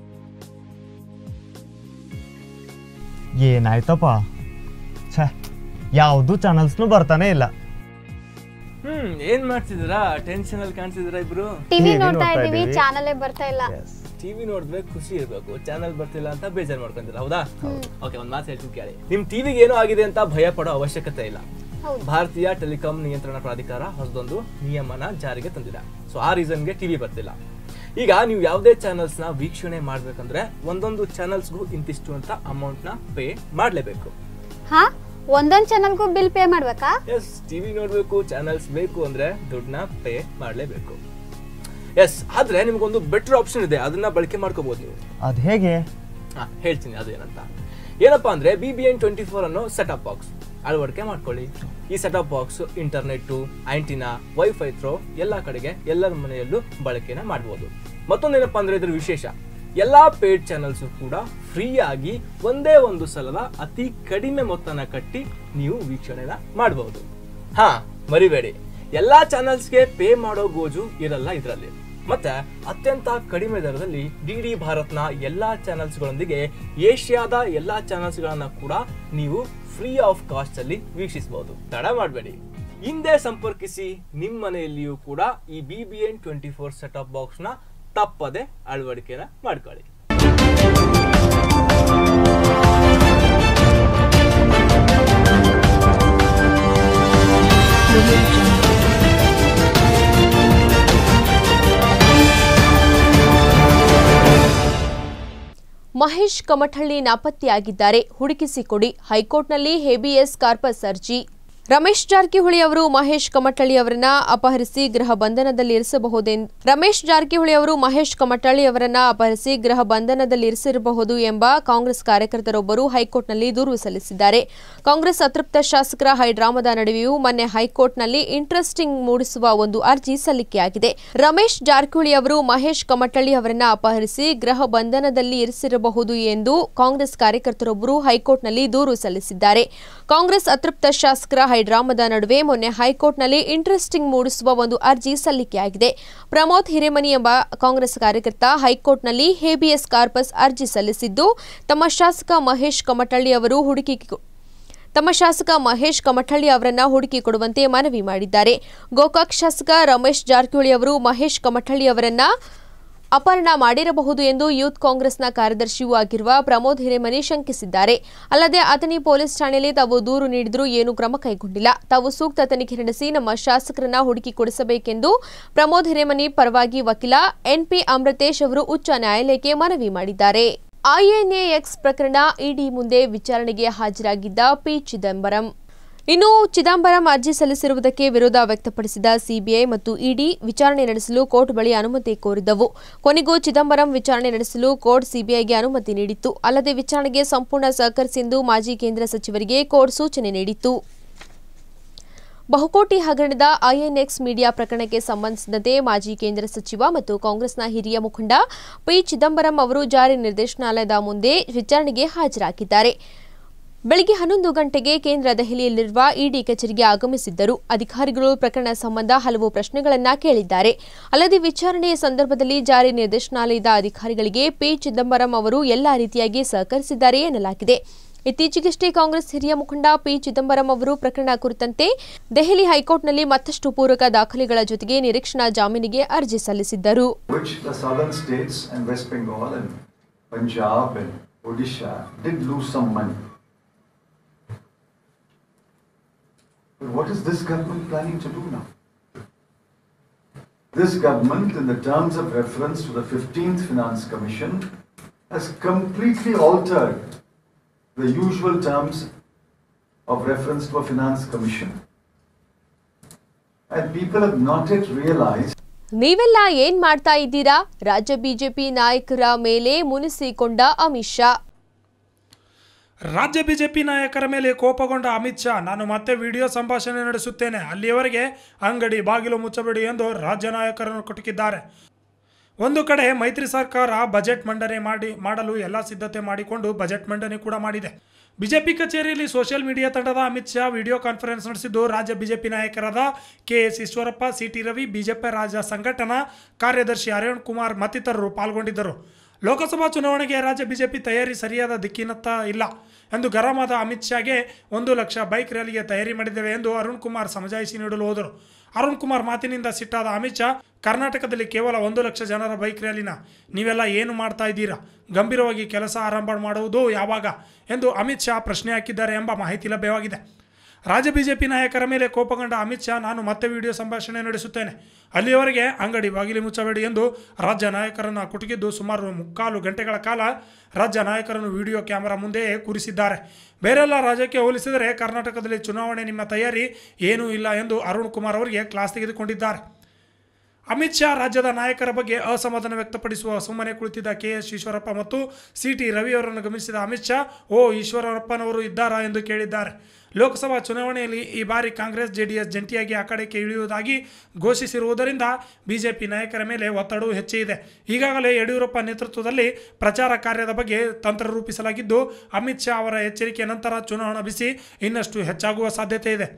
ಏನಾಯ್ತಪ್ಪ ಛೇ ಯಾವುದು ಚಾನಲ್ಸ್ನು ಬರ್ತಾನೆ ಇಲ್ಲ ಹ್ಮ್ ಏನ್ ಮಾಡ್ತಿದ್ದೀರಾ ಟೆನ್ಷನ್ ಅಲ್ಲಿ ಕಾಣ್ತಿದ್ದೀರಾ ಇಬ್ರು ಟಿವಿ TV ನೋಡ್ತಾ ನೋಡ್ತಾ ಇದೀವಿ ಇದೀವಿ. ಚಾನಲೇ ಬರ್ತಾ ಇಲ್ಲ ಟಿವಿ ನೋಡಿದ್ರೆ ಖುಷಿ ಇರ್ಬೇಕು ಚಾನಲ್ ಬರ್ತಿಲ್ಲ ಅಂತ ಬೇಜಾರ್ ಮಾಡ್ಕೊಂತೀರ ಹೌದಾ ಓಕೆ ಒಂದ್ ಮಾತು ಹೇಳ್ತೀನಿ ಕೇಳಿ ನಿಮ್ ಟಿವಿಗೆ ಏನೋ ಆಗಿದೆ ಅಂತ ಭಯ ಪಡೋ ಅವಶ್ಯಕತೆ ಇಲ್ಲ ಹೌದು. ಭಾರತೀಯ ಟೆಲಿಕಾಂ ನಿಯಂತ್ರಣ ಪ್ರಾಧಿಕಾರ ಹೊಸದೊಂದು ನಿಯಮನ ಜಾರಿಗೆ ತಂದಿದೆ ಸೊ ಆ ರೀಸನ್ಗೆ ಟಿವಿ ಬರ್ತಿಲ್ಲ ಈಗ ನೀವು ಯಾವುದೇ ಚಾನಲ್ಸ್ ನ ವೀಕ್ಷಣೆ ಮಾಡ್ಬೇಕಂದ್ರೆ ಒಂದೊಂದು ಚಾನಲ್ಸ್ಗೂ ಇಂತಿಷ್ಟು ಅಂತ ಅಮೌಂಟ್ ನ ಪೇ ಮಾಡ್ಲೇಬೇಕು ಹಾ ಒಂದೊಂದ್ ಚಾನಲ್ಗೂ ಬಿಲ್ ಪೇ ಮಾಡ್ಬೇಕಾ ಎಸ್ ಟಿವಿ ನೋಡ್ಬೇಕು ಚಾನಲ್ಸ್ ಬೇಕು ಅಂದ್ರೆ ದುಡ್ಡನ್ನ ಪೇ ಮಾಡ್ಲೇಬೇಕು ಎಸ್ ಆದ್ರೆ ನಿಮ್ಗೊಂದು ಬೆಟರ್ ಆಪ್ಷನ್ ಇದೆ ಅದನ್ನ ಬಳಕೆ ಮಾಡ್ಕೋಬಹುದು ನೀವು ಅದು ಹೇಗೆ ಹಾ ಹೇಳ್ತೀನಿ ಅದು ಏನಂತ ಏನಪ್ಪಾ ಅಂದ್ರೆ B B N twenty four ಅನ್ನೋ ಸೆಟಪ್ ಬಾಕ್ಸ್ ಅಳವಡಿಕೆ ಮಾಡ್ಕೊಳ್ಳಿ ಈ setup box internet antenna WiFi through ಎಲ್ಲ ಕಡೆಗೆ ಎಲ್ಲರ ಮನೆಯಲ್ಲೂ ಬಳಕೆನ ಮಾಡಬಹುದು ಮತ್ತೊಂದೇನಪ್ಪಾ ಅಂದ್ರೆ ಇದ್ರ ವಿಶೇಷ ಎಲ್ಲಾ ಪೇಡ್ ಚಾನಲ್ಸ್ ಕೂಡ ಫ್ರೀ ಆಗಿ ಒಂದೇ ಒಂದು ಸಲದ ಅತಿ ಕಡಿಮೆ ಮೊತ್ತನ ಕಟ್ಟಿ ನೀವು ವೀಕ್ಷಣೆನ ಮಾಡಬಹುದು ಹಾ ಮರಿಬೇಡಿ ಎಲ್ಲಾ ಚಾನಲ್ಸ್ಗೆ ಪೇ ಮಾಡೋ ಗೋಜು ಇರಲ್ಲ ಇದರಲ್ಲಿ ಮತ್ತೆ ಅತ್ಯಂತ ಕಡಿಮೆ ದರದಲ್ಲಿ ಡಿ ಡಿ ಭಾರತ್ನ ಎಲ್ಲಾ ಚಾನಲ್ಸ್ಗಳೊಂದಿಗೆ ಏಷ್ಯಾದ ಎಲ್ಲಾ ಚಾನಲ್ಸ್ಗಳನ್ನ ಕೂಡ ನೀವು ಫ್ರೀ ಆಫ್ ಕಾಸ್ಟ್ ಅಲ್ಲಿ ವೀಕ್ಷಿಸಬಹುದು ತಡ ಮಾಡಬೇಡಿ ಹಿಂದೆ ಸಂಪರ್ಕಿಸಿ ನಿಮ್ಮ ಮನೆಯಲ್ಲಿಯೂ ಕೂಡ ಈ B B N twenty four setup box ನ ತಪ್ಪದೆ ಅಳವಡಿಕೆನ ಮಾಡ್ಕೊಳ್ಳಿ ಮಹೇಶ್ ಕಮಠಳ್ಳಿ ನಾಪತ್ತೆಯಾಗಿದ್ದಾರೆ ಹುಡುಕಿಸಿಕೊಡಿ ಹೈಕೋರ್ಟ್ನಲ್ಲಿ ಹೇಬಿಯಸ್ ಕಾರ್ಪಸ್ ಅರ್ಜಿ ರಮೇಶ್ ಜಾರಕಿಹೊಳಿ ಅವರು ಮಹೇಶ್ ಕಮಟಳ್ಳಿ ಅವರನ್ನ ಅಪಹರಿಸಿ ಗೃಹ ಬಂಧನದಲ್ಲಿ ಇರಿಸಬಹುದೆಂದು ರಮೇಶ್ ಜಾರಕಿಹೊಳಿ ಅವರು ಮಹೇಶ್ ಕಮಟಳ್ಳಿ ಅವರನ್ನ ಅಪಹರಿಸಿ ಗೃಹ ಬಂಧನದಲ್ಲಿ ಇರಿಸಿರಬಹುದು ಎಂಬ ಕಾಂಗ್ರೆಸ್ ಕಾರ್ಯಕರ್ತರೊಬ್ಬರು ಹೈಕೋರ್ಟ್ನಲ್ಲಿ ದೂರು ಸಲ್ಲಿಸಿದ್ದಾರೆ ಕಾಂಗ್ರೆಸ್ ಅತೃಪ್ತ ಶಾಸಕರ ಹೈಡ್ರಾಮದ ನಡುವೆಯೂ ಮೊನ್ನೆ ಹೈಕೋರ್ಟ್ನಲ್ಲಿ ಇಂಟ್ರೆಸ್ಟಿಂಗ್ ಮೂಡಿಸುವ ಒಂದು ಅರ್ಜಿ ಸಲ್ಲಿಕೆಯಾಗಿದೆ ರಮೇಶ್ ಜಾರಕಿಹೊಳಿ ಅವರು ಮಹೇಶ್ ಕಮಟಳ್ಳಿ ಅವರನ್ನ ಅಪಹರಿಸಿ ಗೃಹ ಬಂಧನದಲ್ಲಿ ಇರಿಸಿರಬಹುದು ಎಂದು ಕಾಂಗ್ರೆಸ್ ಕಾರ್ಯಕರ್ತರೊಬ್ಬರು ಹೈಕೋರ್ಟ್ನಲ್ಲಿ ದೂರು ಸಲ್ಲಿಸಿದ್ದಾರೆ ಕಾಂಗ್ರೆಸ್ ಅತೃಪ್ತ ಶಾಸಕರ ಹೈಡ್ರಾಮದ ನಡುವೆ ಮೊನ್ನೆ ಹೈಕೋರ್ಟ್ನಲ್ಲಿ ಇಂಟ್ರೆಸ್ಟಿಂಗ್ ಮೂಡಿಸುವ ಒಂದು ಅರ್ಜಿ ಸಲ್ಲಿಕೆಯಾಗಿದೆ ಪ್ರಮೋದ್ ಹಿರೇಮನಿ ಎಂಬ ಕಾಂಗ್ರೆಸ್ ಕಾರ್ಯಕರ್ತ ಹೈಕೋರ್ಟ್ನಲ್ಲಿ ಹೇಬಿಯಸ್ ಕಾರ್ಪಸ್ ಅರ್ಜಿ ಸಲ್ಲಿಸಿದ್ದು ತಮ್ಮ ಶಾಸಕ ಮಹೇಶ್ ಕಮಟಳ್ಳಿ ಅವರು ಹುಡುಕಿ ತಮ್ಮ ಶಾಸಕ ಮಹೇಶ್ ಕಮಠಳ್ಳಿ ಅವರನ್ನ ಹುಡುಕಿ ಕೊಡುವಂತೆ ಮನವಿ ಮಾಡಿದ್ದಾರೆ ಗೋಕಾಕ್ ಶಾಸಕ ರಮೇಶ್ ಜಾರಕಿಹೊಳಿ ಅವರು ಮಹೇಶ್ ಕಮಠಳ್ಳಿ ಅವರನ್ನ ಅಪಹರಣ ಮಾಡಿರಬಹುದು ಎಂದು ಯೂತ್ ಕಾಂಗ್ರೆಸ್ನ ಕಾರ್ಯದರ್ಶಿಯೂ ಆಗಿರುವ ಪ್ರಮೋದ್ ಹಿರೇಮನಿ ಶಂಕಿಸಿದ್ದಾರೆ ಅಲ್ಲದೆ ಅಥಣಿ ಪೊಲೀಸ್ ಠಾಣೆಯಲ್ಲಿ ತಾವು ದೂರು ನೀಡಿದರೂ ಏನೂ ಕ್ರಮ ಕೈಗೊಂಡಿಲ್ಲ ತಾವು ಸೂಕ್ತ ತನಿಖೆ ನಡೆಸಿ ನಮ್ಮ ಶಾಸಕರನ್ನ ಹುಡುಕಿ ಕೊಡಿಸಬೇಕೆಂದು ಪ್ರಮೋದ್ ಹಿರೇಮನಿ ಪರವಾಗಿ ವಕೀಲ ಎನ್ಪಿ ಅಮೃತೇಶ್ ಅವರು ಉಚ್ಚ ನ್ಯಾಯಾಲಯಕ್ಕೆ ಮನವಿ ಮಾಡಿದ್ದಾರೆ ಐಎನ್ಎಎಕ್ಸ್ ಪ್ರಕರಣ ಇಡಿ ಮುಂದೆ ವಿಚಾರಣೆಗೆ ಹಾಜರಾಗಿದ್ದ ಪಿ ಚಿದಂಬರಂ ಇನ್ನು ಚಿದಂಬರಂ ಅರ್ಜಿ ಸಲ್ಲಿಸಿರುವುದಕ್ಕೆ ವಿರೋಧ ವ್ಯಕ್ತಪಡಿಸಿದ ಸಿಬಿಐ ಮತ್ತು ಇಡಿ ವಿಚಾರಣೆ ನಡೆಸಲು ಕೋರ್ಟ್ ಬಳಿ ಅನುಮತಿ ಕೋರಿದ್ದವು ಕೊನೆಗೂ ಚಿದಂಬರಂ ವಿಚಾರಣೆ ನಡೆಸಲು ಕೋರ್ಟ್ ಸಿಬಿಐಗೆ ಅನುಮತಿ ನೀಡಿತ್ತು ಅಲ್ಲದೆ ವಿಚಾರಣೆಗೆ ಸಂಪೂರ್ಣ ಸಹಕರಿಸೆಂದು ಮಾಜಿ ಕೇಂದ್ರ ಸಚಿವರಿಗೆ ಕೋರ್ಟ್ ಸೂಚನೆ ನೀಡಿತ್ತು ಬಹುಕೋಟಿ ಹಗರಣದ ಐಎನ್ಎಕ್ಸ್ ಮೀಡಿಯಾ ಪ್ರಕರಣಕ್ಕೆ ಸಂಬಂಧಿಸಿದಂತೆ ಮಾಜಿ ಕೇಂದ್ರ ಸಚಿವ ಮತ್ತು ಕಾಂಗ್ರೆಸ್ನ ಹಿರಿಯ ಮುಖಂಡ ಪಿ ಚಿದಂಬರಂ ಅವರು ಜಾರಿ ನಿರ್ದೇಶನಾಲಯದ ಮುಂದೆ ವಿಚಾರಣೆಗೆ ಹಾಜರಾಗಿದ್ದಾರೆ ಬೆಳಗ್ಗೆ ಹನ್ನೊಂದು ಗಂಟೆಗೆ ಕೇಂದ್ರ ದೆಹಲಿಯಲ್ಲಿರುವ ಇಡಿ ಕಚೇರಿಗೆ ಆಗಮಿಸಿದ್ದರು ಅಧಿಕಾರಿಗಳು ಪ್ರಕರಣ ಸಂಬಂಧ ಹಲವು ಪ್ರಶ್ನೆಗಳನ್ನ ಕೇಳಿದ್ದಾರೆ ಅಲ್ಲದೆ ವಿಚಾರಣೆಯ ಸಂದರ್ಭದಲ್ಲಿ ಜಾರಿ ನಿರ್ದೇಶನಾಲಯದ ಅಧಿಕಾರಿಗಳಿಗೆ ಪಿ ಚಿದಂಬರಂ ಅವರು ಎಲ್ಲಾ ರೀತಿಯಾಗಿ ಸಹಕರಿಸಿದ್ದಾರೆ ಎನ್ನಲಾಗಿದೆ ಇತ್ತೀಚೆಗಷ್ಟೇ ಕಾಂಗ್ರೆಸ್ ಹಿರಿಯ ಮುಖಂಡ ಪಿ ಚಿದಂಬರಂ ಅವರು ಪ್ರಕರಣ ಕುರಿತಂತೆ ದೆಹಲಿ ಹೈಕೋರ್ಟ್ನಲ್ಲಿ ಮತ್ತಷ್ಟು ಪೂರಕ ದಾಖಲೆಗಳ ಜೊತೆಗೆ ನಿರೀಕ್ಷಣಾ ಜಾಮೀನಿಗೆ ಅರ್ಜಿ ಸಲ್ಲಿಸಿದ್ದರು which the southern states and West Bengal and Punjab and Odisha did lose some money. But what is this government planning to do now? This government, in the terms of reference to the 15th Finance Commission, has completely altered the usual terms of reference to a finance commission. And people have not yet realized ನೀವೆಲ್ಲ ಏನ್ ಮಾಡ್ತಾ ಇದ್ದೀರಾ ರಾಜ್ಯ BJP ನಾಯಕರ ಮೇಲೆ ಮುನಿಸಿಕೊಂಡ ಅಮಿತ್ ಶಾ ರಾಜ್ಯ BJP ನಾಯಕರ ಮೇಲೆ ಕೋಪಗೊಂಡ ಅಮಿತ್ ಶಾ ನಾನು ಮತ್ತೆ ವಿಡಿಯೋ ಸಂಭಾಷಣೆ ನಡೆಸುತ್ತೇನೆ ಅಲ್ಲಿಯವರೆಗೆ ಅಂಗಡಿ ಬಾಗಿಲು ಮುಚ್ಚಬೇಡಿ ಎಂದು ರಾಜ್ಯ ನಾಯಕರನ್ನು ಕುಟುಕಿದ್ದಾರೆ ಒಂದು ಕಡೆ ಮೈತ್ರಿ ಸರ್ಕಾರ ಬಜೆಟ್ ಮಂಡನೆ ಮಾಡಿ ಮಾಡಲು ಎಲ್ಲ ಸಿದ್ಧತೆ ಮಾಡಿಕೊಂಡು ಬಜೆಟ್ ಮಂಡನೆ ಕೂಡ ಮಾಡಿದೆ ಬಿಜೆಪಿ ಕಚೇರಿಯಲ್ಲಿ ಸೋಷಿಯಲ್ ಮೀಡಿಯಾ ತಂಡದ ಅಮಿತ್ ಶಾ ವಿಡಿಯೋ ಕಾನ್ಫರೆನ್ಸ್ ನಡೆಸಿದ್ದು ರಾಜ್ಯ ಬಿಜೆಪಿ ನಾಯಕರಾದ K S Eshwarappa C T Ravi BJP ರಾಜ್ಯ ಸಂಘಟನಾ ಕಾರ್ಯದರ್ಶಿ ಅರುಣ್ ಕುಮಾರ್ ಮತ್ತಿತರರು ಪಾಲ್ಗೊಂಡಿದ್ದರು ಲೋಕಸಭಾ ಚುನಾವಣೆಗೆ ರಾಜ್ಯ ಬಿಜೆಪಿ ತಯಾರಿ ಸರಿಯಾದ ದಿಕ್ಕಿನತ್ತ ಇಲ್ಲ ಎಂದು ಗರಂ ಆದ ಅಮಿತ್ ಶಾಗೆ ಒಂದು ಲಕ್ಷ ಬೈಕ್ ರ್ಯಾಲಿಗೆ ತಯಾರಿ ಮಾಡಿದ್ದೇವೆ ಎಂದು ಅರುಣ್ ಕುಮಾರ್ ಸಮಜಾಯಿಸಿ ನೀಡಲು ಹೋದರು ಅರುಣ್ ಕುಮಾರ್ ಮಾತಿನಿಂದ ಸಿಟ್ಟಾದ ಅಮಿತ್ ಶಾ ಕರ್ನಾಟಕದಲ್ಲಿ ಕೇವಲ ಒಂದು ಲಕ್ಷ ಜನರ ಬೈಕ್ ರ್ಯಾಲಿನ ನೀವೆಲ್ಲ ಏನು ಮಾಡ್ತಾ ಇದ್ದೀರಾ ಗಂಭೀರವಾಗಿ ಕೆಲಸ ಆರಂಭ ಮಾಡುವುದು ಯಾವಾಗ ಎಂದು ಅಮಿತ್ ಶಾ ಪ್ರಶ್ನೆ ಹಾಕಿದ್ದಾರೆ ಎಂಬ ಮಾಹಿತಿ ಲಭ್ಯವಾಗಿದೆ ರಾಜ್ಯ ಬಿಜೆಪಿ ನಾಯಕರ ಮೇಲೆ ಕೋಪಗೊಂಡ ಅಮಿತ್ ಶಾ ನಾನು ಮತ್ತೆ ವಿಡಿಯೋ ಸಂಭಾಷಣೆ ನಡೆಸುತ್ತೇನೆ ಅಲ್ಲಿಯವರೆಗೆ ಅಂಗಡಿ ಬಾಗಿಲು ಮುಚ್ಚಬೇಡಿ ಎಂದು ರಾಜ್ಯ ನಾಯಕರನ್ನು ಕುಟುಕಿದ್ದು ಸುಮಾರು ಮುಕ್ಕಾಲು ಗಂಟೆಗಳ ಕಾಲ ರಾಜ್ಯ ನಾಯಕರನ್ನು ವಿಡಿಯೋ ಕ್ಯಾಮೆರಾ ಮುಂದೆಯೇ ಕೂರಿಸಿದ್ದಾರೆ ಬೇರೆಲ್ಲ ರಾಜ್ಯಕ್ಕೆ ಹೋಲಿಸಿದರೆ ಕರ್ನಾಟಕದಲ್ಲಿ ಚುನಾವಣೆ ನಿಮ್ಮ ತಯಾರಿ ಏನೂ ಇಲ್ಲ ಎಂದು ಅರುಣ್ ಕುಮಾರ್ ಅವರಿಗೆ ಕ್ಲಾಸ್ ತೆಗೆದುಕೊಂಡಿದ್ದಾರೆ ಅಮಿತ್ ಶಾ ರಾಜ್ಯದ ನಾಯಕರ ಬಗ್ಗೆ ಅಸಮಾಧಾನ ವ್ಯಕ್ತಪಡಿಸುವ ಸುಮ್ಮನೆ ಕುಳಿತಿದ್ದ ಕೆ ಎಸ್ ಈಶ್ವರಪ್ಪ ಮತ್ತು ಸಿ ಟಿ ರವಿಯವರನ್ನು ಗಮನಿಸಿದ ಅಮಿತ್ ಶಾ ಓ ಈಶ್ವರಪ್ಪನವರು ಇದ್ದಾರಾ ಎಂದು ಕೇಳಿದ್ದಾರೆ ಲೋಕಸಭಾ ಚುನಾವಣೆಯಲ್ಲಿ ಈ ಬಾರಿ ಕಾಂಗ್ರೆಸ್ ಜೆಡಿಎಸ್ ಜಂಟಿಯಾಗಿ ಅಖಾಡಕ್ಕೆ ಇಳಿಯುವುದಾಗಿ ಘೋಷಿಸಿರುವುದರಿಂದ ಬಿಜೆಪಿ ನಾಯಕರ ಮೇಲೆ ಒತ್ತಡವೂ ಹೆಚ್ಚಿದೆ ಈಗಾಗಲೇ ಯಡಿಯೂರಪ್ಪ ನೇತೃತ್ವದಲ್ಲಿ ಪ್ರಚಾರ ಕಾರ್ಯದ ಬಗ್ಗೆ ತಂತ್ರ ರೂಪಿಸಲಾಗಿದ್ದು ಅಮಿತ್ ಶಾ ಅವರ ಎಚ್ಚರಿಕೆಯ ನಂತರ ಚುನಾವಣಾ ಬಿಸಿ ಇನ್ನಷ್ಟು ಹೆಚ್ಚಾಗುವ ಸಾಧ್ಯತೆ ಇದೆ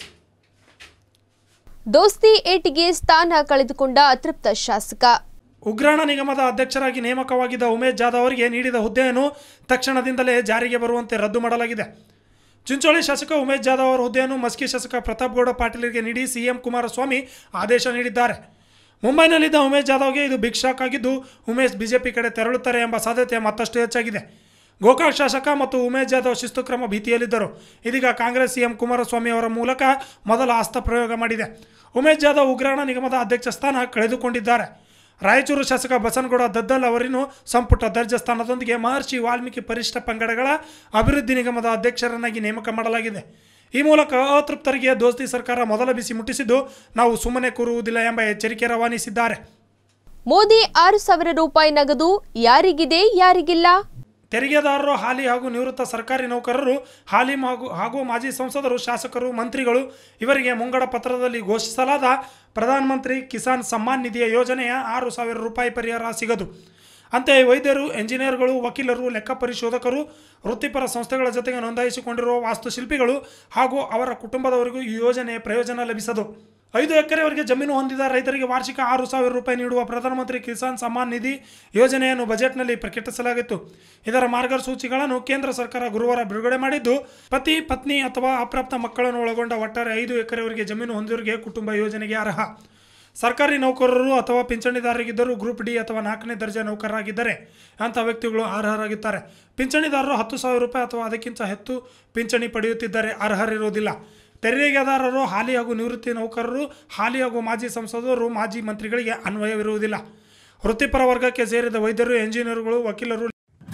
ದೋಸ್ತಿ ಏಟಿಗೆ ಸ್ಥಾನ ಕಳೆದುಕೊಂಡ ಅತೃಪ್ತ ಶಾಸಕ ಉಗ್ರಾಣ ನಿಗಮದ ಅಧ್ಯಕ್ಷರಾಗಿ ನೇಮಕವಾಗಿದ್ದ ಉಮೇಶ್ ಜಾಧವ್ ಅವರಿಗೆ ನೀಡಿದ ಹುದ್ದೆಯನ್ನು ತಕ್ಷಣದಿಂದಲೇ ಜಾರಿಗೆ ಬರುವಂತೆ ರದ್ದು ಮಾಡಲಾಗಿದೆ ಚಿಂಚೋಳಿ ಶಾಸಕ ಉಮೇಶ್ ಜಾಧವ್ ಅವರ ಹುದ್ದೆಯನ್ನು ಮಸ್ಕಿ ಶಾಸಕ ಪ್ರತಾಪ್ ಗೌಡ ಪಾಟೀಲ್ಗೆ ನೀಡಿ ಸಿಎಂ ಕುಮಾರಸ್ವಾಮಿ ಆದೇಶ ನೀಡಿದ್ದಾರೆ ಮುಂಬೈನಲ್ಲಿದ್ದ ಉಮೇಶ್ ಜಾಧವ್ಗೆ ಇದು ಬಿಗ್ ಶಾಕ್ ಆಗಿದ್ದು ಉಮೇಶ್ ಬಿಜೆಪಿ ಕಡೆ ತೆರಳುತ್ತಾರೆ ಎಂಬ ಸಾಧ್ಯತೆ ಮತ್ತಷ್ಟು ಹೆಚ್ಚಾಗಿದೆ ಗೋಕಾಕ್ ಶಾಸಕ ಮತ್ತು ಉಮೇಶ್ ಜಾಧವ್ ಶಿಸ್ತು ಕ್ರಮ ಭೀತಿಯಲ್ಲಿದ್ದರು ಇದೀಗ ಕಾಂಗ್ರೆಸ್ ಸಿಎಂ ಕುಮಾರಸ್ವಾಮಿ ಅವರ ಮೂಲಕ ಮೊದಲ ಹಸ್ತ ಪ್ರಯೋಗ ಮಾಡಿದೆ ಉಮೇಶ್ ಜಾಧವ್ ಉಗ್ರಾಣ ನಿಗಮದ ಅಧ್ಯಕ್ಷ ಸ್ಥಾನ ಕಳೆದುಕೊಂಡಿದ್ದಾರೆ ರಾಯಚೂರು ಶಾಸಕ ಬಸನಗೌಡ ದದ್ದಲ್ ಅವರನ್ನು ಸಂಪುಟ ದರ್ಜೆ ಸ್ಥಾನದೊಂದಿಗೆ ಮಹರ್ಷಿ ವಾಲ್ಮೀಕಿ ಪರಿಶಿಷ್ಟ ಪಂಗಡಗಳ ಅಭಿವೃದ್ಧಿ ನಿಗಮದ ಅಧ್ಯಕ್ಷರನ್ನಾಗಿ ನೇಮಕ ಮಾಡಲಾಗಿದೆ ಈ ಮೂಲಕ ಅತೃಪ್ತರಿಗೆ ದೋಸ್ತಿ ಸರ್ಕಾರ ಮೊದಲ ಬಿಸಿ ಮುಟ್ಟಿಸಿದ್ದು ನಾವು ಸುಮ್ಮನೆ ಕೂರುವುದಿಲ್ಲ ಎಂಬ ಎಚ್ಚರಿಕೆ ರವಾನಿಸಿದ್ದಾರೆ ಮೋದಿ ಆರು ಸಾವಿರ ರೂಪಾಯಿ ನಗದು ಯಾರಿಗಿದೆ ಯಾರಿಗಿಲ್ಲ ತೆರಿಗೆದಾರರು ಹಾಲಿ ಹಾಗೂ ನಿವೃತ್ತ ಸರ್ಕಾರಿ ನೌಕರರು ಹಾಲಿ ಹಾಗೂ ಹಾಗೂ ಮಾಜಿ ಸಂಸದರು ಶಾಸಕರು ಮಂತ್ರಿಗಳು ಇವರಿಗೆ ಮುಂಗಡ ಪತ್ರದಲ್ಲಿ ಘೋಷಿಸಲಾದ ಪ್ರಧಾನಮಂತ್ರಿ ಕಿಸಾನ್ ಸಮ್ಮಾನ್ ನಿಧಿಯ ಯೋಜನೆಯ ಆರು ಸಾವಿರ ರೂಪಾಯಿ ಪರಿಹಾರ ಸಿಗದು ಅಂತೆಯೇ ವೈದ್ಯರು ಎಂಜಿನಿಯರ್ಗಳು ವಕೀಲರು ಲೆಕ್ಕ ಪರಿಶೋಧಕರು ವೃತ್ತಿಪರ ಸಂಸ್ಥೆಗಳ ಜೊತೆಗೆ ನೋಂದಾಯಿಸಿಕೊಂಡಿರುವ ವಾಸ್ತುಶಿಲ್ಪಿಗಳು ಹಾಗೂ ಅವರ ಕುಟುಂಬದವರಿಗೂ ಈ ಯೋಜನೆಯ ಪ್ರಯೋಜನ ಲಭಿಸದು ಐದು ಎಕರೆವರೆಗೆ ಜಮೀನು ಹೊಂದಿದ ರೈತರಿಗೆ ವಾರ್ಷಿಕ ಆರು ಸಾವಿರ ರೂಪಾಯಿ ನೀಡುವ ಪ್ರಧಾನಮಂತ್ರಿ ಕಿಸಾನ್ ಸಮ್ಮಾನ್ ನಿಧಿ ಯೋಜನೆಯನ್ನು ಬಜೆಟ್ನಲ್ಲಿ ಪ್ರಕಟಿಸಲಾಗಿತ್ತು ಇದರ ಮಾರ್ಗಸೂಚಿಗಳನ್ನು ಕೇಂದ್ರ ಸರ್ಕಾರ ಗುರುವಾರ ಬಿಡುಗಡೆ ಮಾಡಿದ್ದು ಪತಿ ಪತ್ನಿ ಅಥವಾ ಅಪ್ರಾಪ್ತ ಮಕ್ಕಳನ್ನು ಒಳಗೊಂಡ ಒಟ್ಟಾರೆ ಐದು ಎಕರೆವರೆಗೆ ಜಮೀನು ಹೊಂದಿರುವರಿಗೆ ಕುಟುಂಬ ಯೋಜನೆಗೆ ಅರ್ಹ ಸರ್ಕಾರಿ ನೌಕರರು ಅಥವಾ ಪಿಂಚಣಿದಾರರಿದ್ದರೂ ಗ್ರೂಪ್ ಡಿ ಅಥವಾ ನಾಲ್ಕನೇ ದರ್ಜೆ ನೌಕರರಾಗಿದ್ದರೆ ಅಂಥ ವ್ಯಕ್ತಿಗಳು ಅರ್ಹರಾಗಿದ್ದಾರೆ ಪಿಂಚಣಿದಾರರು ಹತ್ತು ಸಾವಿರ ರೂಪಾಯಿ ಅಥವಾ ಅದಕ್ಕಿಂತ ಹೆಚ್ಚು ಪಿಂಚಣಿ ಪಡೆಯುತ್ತಿದ್ದರೆ ಅರ್ಹರಿರುವುದಿಲ್ಲ ತೆರಿಗೆದಾರರು ಹಾಲಿ ಹಾಗೂ ನಿವೃತ್ತಿ ನೌಕರರು ಹಾಲಿ ಹಾಗೂ ಮಾಜಿ ಸಂಸದರು ಮಾಜಿ ಮಂತ್ರಿಗಳಿಗೆ ಅನ್ವಯವಿರುವುದಿಲ್ಲ ವೃತ್ತಿಪರ ವರ್ಗಕ್ಕೆ ಸೇರಿದ ವೈದ್ಯರು ಎಂಜಿನಿಯರ್ಗಳು ವಕೀಲರು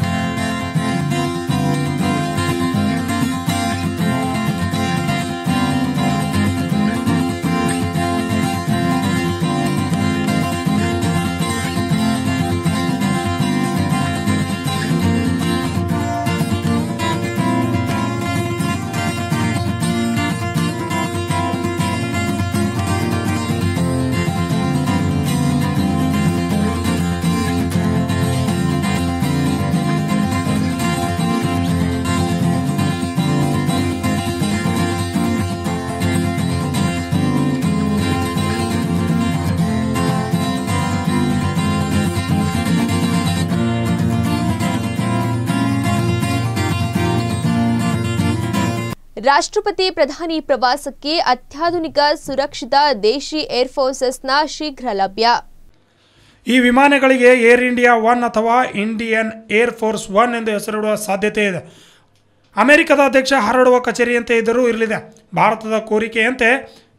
ರಾಷ್ಟ್ರಪತಿ ಪ್ರಧಾನಿ ಪ್ರವಾಸಕ್ಕೆ ಅತ್ಯಾಧುನಿಕ ಸುರಕ್ಷಿತ ದೇಶಿ ಏರ್ಫೋರ್ಸಸ್ನ ಶೀಘ್ರ ಲಭ್ಯ ಈ ವಿಮಾನಗಳಿಗೆ ಏರ್ ಇಂಡಿಯಾ ಒನ್ ಅಥವಾ ಇಂಡಿಯನ್ ಏರ್ ಫೋರ್ಸ್ ಒನ್ ಎಂದು ಹೆಸರಿಡುವ ಸಾಧ್ಯತೆ ಇದೆ ಅಮೆರಿಕದ ಅಧ್ಯಕ್ಷ ಹರಡುವ ಕಚೇರಿಯಂತೆ ಇದ್ದರೂ ಇರಲಿದೆ ಭಾರತದ ಕೋರಿಕೆಯಂತೆ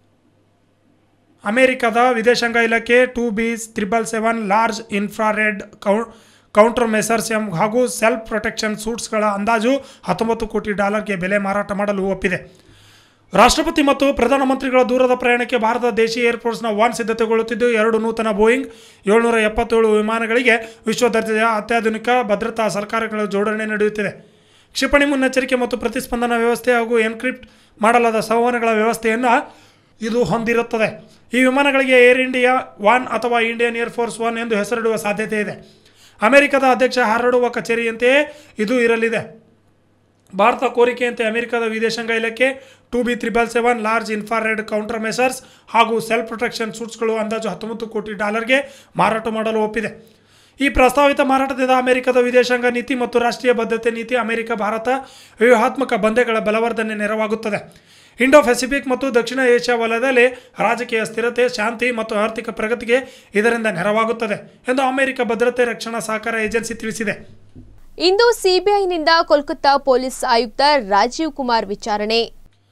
ಅಮೆರಿಕದ ವಿದೇಶಾಂಗ ಇಲಾಖೆ two B's triple seven large infrared ಕೌ ಕೌಂಟರ್ ಮೆಸರ್ಸ್ ಎಂ ಹಾಗೂ ಸೆಲ್ಫ್ ಪ್ರೊಟೆಕ್ಷನ್ ಸೂಟ್ಸ್ಗಳ ಅಂದಾಜು ಹತ್ತೊಂಬತ್ತು ಕೋಟಿ ಡಾಲರ್ಗೆ ಬೆಲೆ ಮಾರಾಟ ಮಾಡಲು ಒಪ್ಪಿದೆ ರಾಷ್ಟ್ರಪತಿ ಮತ್ತು ಪ್ರಧಾನಮಂತ್ರಿಗಳ ದೂರದ ಪ್ರಯಾಣಕ್ಕೆ ಭಾರತ ದೇಶೀಯ ಏರ್ಫೋರ್ಸ್ನ ಒನ್ ಸಿದ್ಧತೆಗೊಳ್ಳುತ್ತಿದ್ದು ಎರಡು ನೂತನ ಬೋಯಿಂಗ್ ಏಳ್ನೂರ ಎಪ್ಪತ್ತೇಳು ವಿಮಾನಗಳಿಗೆ ವಿಶ್ವ ದರ್ಜೆಯ ಅತ್ಯಾಧುನಿಕ ಭದ್ರತಾ ಸರ್ಕಾರಗಳ ಜೋಡಣೆ ನಡೆಯುತ್ತಿದೆ ಕ್ಷಿಪಣಿ ಮುನ್ನೆಚ್ಚರಿಕೆ ಮತ್ತು ಪ್ರತಿಸ್ಪಂದನ ವ್ಯವಸ್ಥೆ ಹಾಗೂ ಎನ್ಕ್ರಿಪ್ಟ್ ಮಾಡಲಾದ ಸಂವಹನಗಳ ವ್ಯವಸ್ಥೆಯನ್ನು ಇದು ಹೊಂದಿರುತ್ತದೆ ಈ ವಿಮಾನಗಳಿಗೆ ಏರ್ ಇಂಡಿಯಾ ಒನ್ ಅಥವಾ ಇಂಡಿಯನ್ ಏರ್ ಫೋರ್ಸ್ ಒನ್ ಎಂದು ಹೆಸರಿಡುವ ಸಾಧ್ಯತೆ ಇದೆ ಅಮೆರಿಕದ ಅಧ್ಯಕ್ಷ ಹರಡುವ ಕಚೇರಿಯಂತೆಯೇ ಇದು ಇರಲಿದೆ ಭಾರತ ಕೋರಿಕೆಯಂತೆ ಅಮೆರಿಕದ ವಿದೇಶಾಂಗ ಇಲಾಖೆ two B triple seven large infrared countermeasures ಹಾಗೂ ಸೆಲ್ಫ್ ಪ್ರೊಟೆಕ್ಷನ್ ಸೂಟ್ಸ್ಗಳು ಅಂದಾಜು ಹತ್ತೊಂಬತ್ತು ಕೋಟಿ ಡಾಲರ್ಗೆ ಮಾರಾಟ ಮಾಡಲು ಒಪ್ಪಿದೆ ಈ ಪ್ರಸ್ತಾವಿತ ಮಾರಾಟದಿಂದ ಅಮೆರಿಕದ ವಿದೇಶಾಂಗ ನೀತಿ ಮತ್ತು ರಾಷ್ಟ್ರೀಯ ಭದ್ರತೆ ನೀತಿ ಅಮೆರಿಕ ಭಾರತ ವ್ಯೂಹಾತ್ಮಕ ಬಂಧೆಗಳ ಬಲವರ್ಧನೆ ನೆರವಾಗುತ್ತದೆ ಇಂಡೋ ಪೆಸಿಫಿಕ್ ಮತ್ತು ದಕ್ಷಿಣ ಏಷ್ಯಾ ವಲಯದಲ್ಲಿ ರಾಜಕೀಯ ಸ್ಥಿರತೆ ಶಾಂತಿ ಮತ್ತು ಆರ್ಥಿಕ ಪ್ರಗತಿಗೆ ಇದರಿಂದ ನೆರವಾಗುತ್ತದೆ ಎಂದು ಅಮೆರಿಕ ಭದ್ರತೆ ರಕ್ಷಣಾ ಸಹಕಾರ ಏಜೆನ್ಸಿ ತಿಳಿಸಿದೆ ಇಂದು ಸಿಬಿಐನಿಂದ ಕೋಲ್ಕತ್ತಾ ಪೊಲೀಸ್ ಆಯುಕ್ತ ರಾಜೀವ್ ಕುಮಾರ್ ವಿಚಾರಣೆ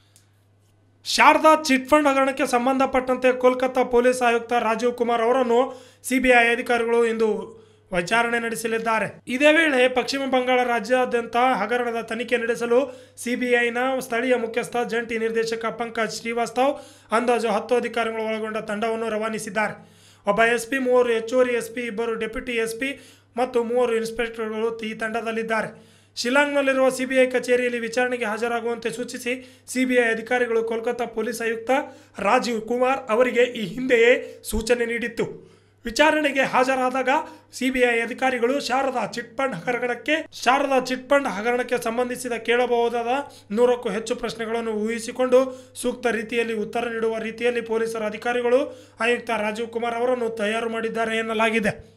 ಶಾರದಾ ಚಿಟ್ ಫಂಡ್ ಹಗರಣಕ್ಕೆ ಸಂಬಂಧಪಟ್ಟಂತೆ ಕೋಲ್ಕತ್ತಾ ಪೊಲೀಸ್ ಆಯುಕ್ತ ರಾಜೀವ್ ಕುಮಾರ್ ಅವರನ್ನು ಸಿಬಿಐ ಅಧಿಕಾರಿಗಳು ಇಂದು ವಿಚಾರಣೆ ನಡೆಸಲಿದ್ದಾರೆ ಇದೇ ವೇಳೆ ಪಶ್ಚಿಮ ಬಂಗಾಳ ರಾಜ್ಯಾದ್ಯಂತ ಹಗರಣದ ತನಿಖೆ ನಡೆಸಲು ಸಿಬಿಐನ ಸ್ಥಳೀಯ ಮುಖ್ಯಸ್ಥ ಜಂಟಿ ನಿರ್ದೇಶಕ ಪಂಕಜ್ ಶ್ರೀವಾಸ್ತವ್ ಅಂದಾಜು ಹತ್ತು ಅಧಿಕಾರಿಗಳು ಒಳಗೊಂಡ ತಂಡವನ್ನು ರವಾನಿಸಿದ್ದಾರೆ ಒಬ್ಬ ಎಸ್ ಪಿ ಮೂವರು ಹೆಚ್ಚುವರಿ ಎಸ್ ಪಿ ಇಬ್ಬರು ಡೆಪ್ಯೂಟಿ ಎಸ್ ಪಿ ಮತ್ತು ಮೂವರು ಇನ್ಸ್ಪೆಕ್ಟರ್ಗಳು ಈ ತಂಡದಲ್ಲಿದ್ದಾರೆ ಶಿಲಾಂಗ್ನಲ್ಲಿರುವ ಸಿಬಿಐ ಕಚೇರಿಯಲ್ಲಿ ವಿಚಾರಣೆಗೆ ಹಾಜರಾಗುವಂತೆ ಸೂಚಿಸಿ ಸಿಬಿಐ ಅಧಿಕಾರಿಗಳು ಕೋಲ್ಕತ್ತಾ ಪೊಲೀಸ್ ಆಯುಕ್ತ ರಾಜೀವ್ ಕುಮಾರ್ ಅವರಿಗೆ ಈ ಹಿಂದೆಯೇ ಸೂಚನೆ ನೀಡಿತ್ತು ವಿಚಾರಣೆಗೆ ಹಾಜರಾದಾಗ ಸಿಬಿಐ ಅಧಿಕಾರಿಗಳು ಶಾರದಾ ಚಿಟ್ ಫಂಡ್ ಹಗರಣಕ್ಕೆ ಶಾರದಾ ಚಿಟ್ ಫಂಡ್ ಹಗರಣಕ್ಕೆ ಸಂಬಂಧಿಸಿದ ಕೇಳಬಹುದಾದ ನೂರಕ್ಕೂ ಹೆಚ್ಚು ಪ್ರಶ್ನೆಗಳನ್ನು ಊಹಿಸಿಕೊಂಡು ಸೂಕ್ತ ರೀತಿಯಲ್ಲಿ ಉತ್ತರ ನೀಡುವ ರೀತಿಯಲ್ಲಿ ಪೊಲೀಸರ ಅಧಿಕಾರಿಗಳು ಆಯುಕ್ತ ರಾಜೀವ್ ಕುಮಾರ್ ಅವರನ್ನು ತಯಾರು ಮಾಡಿದ್ದಾರೆ ಎನ್ನಲಾಗಿದೆ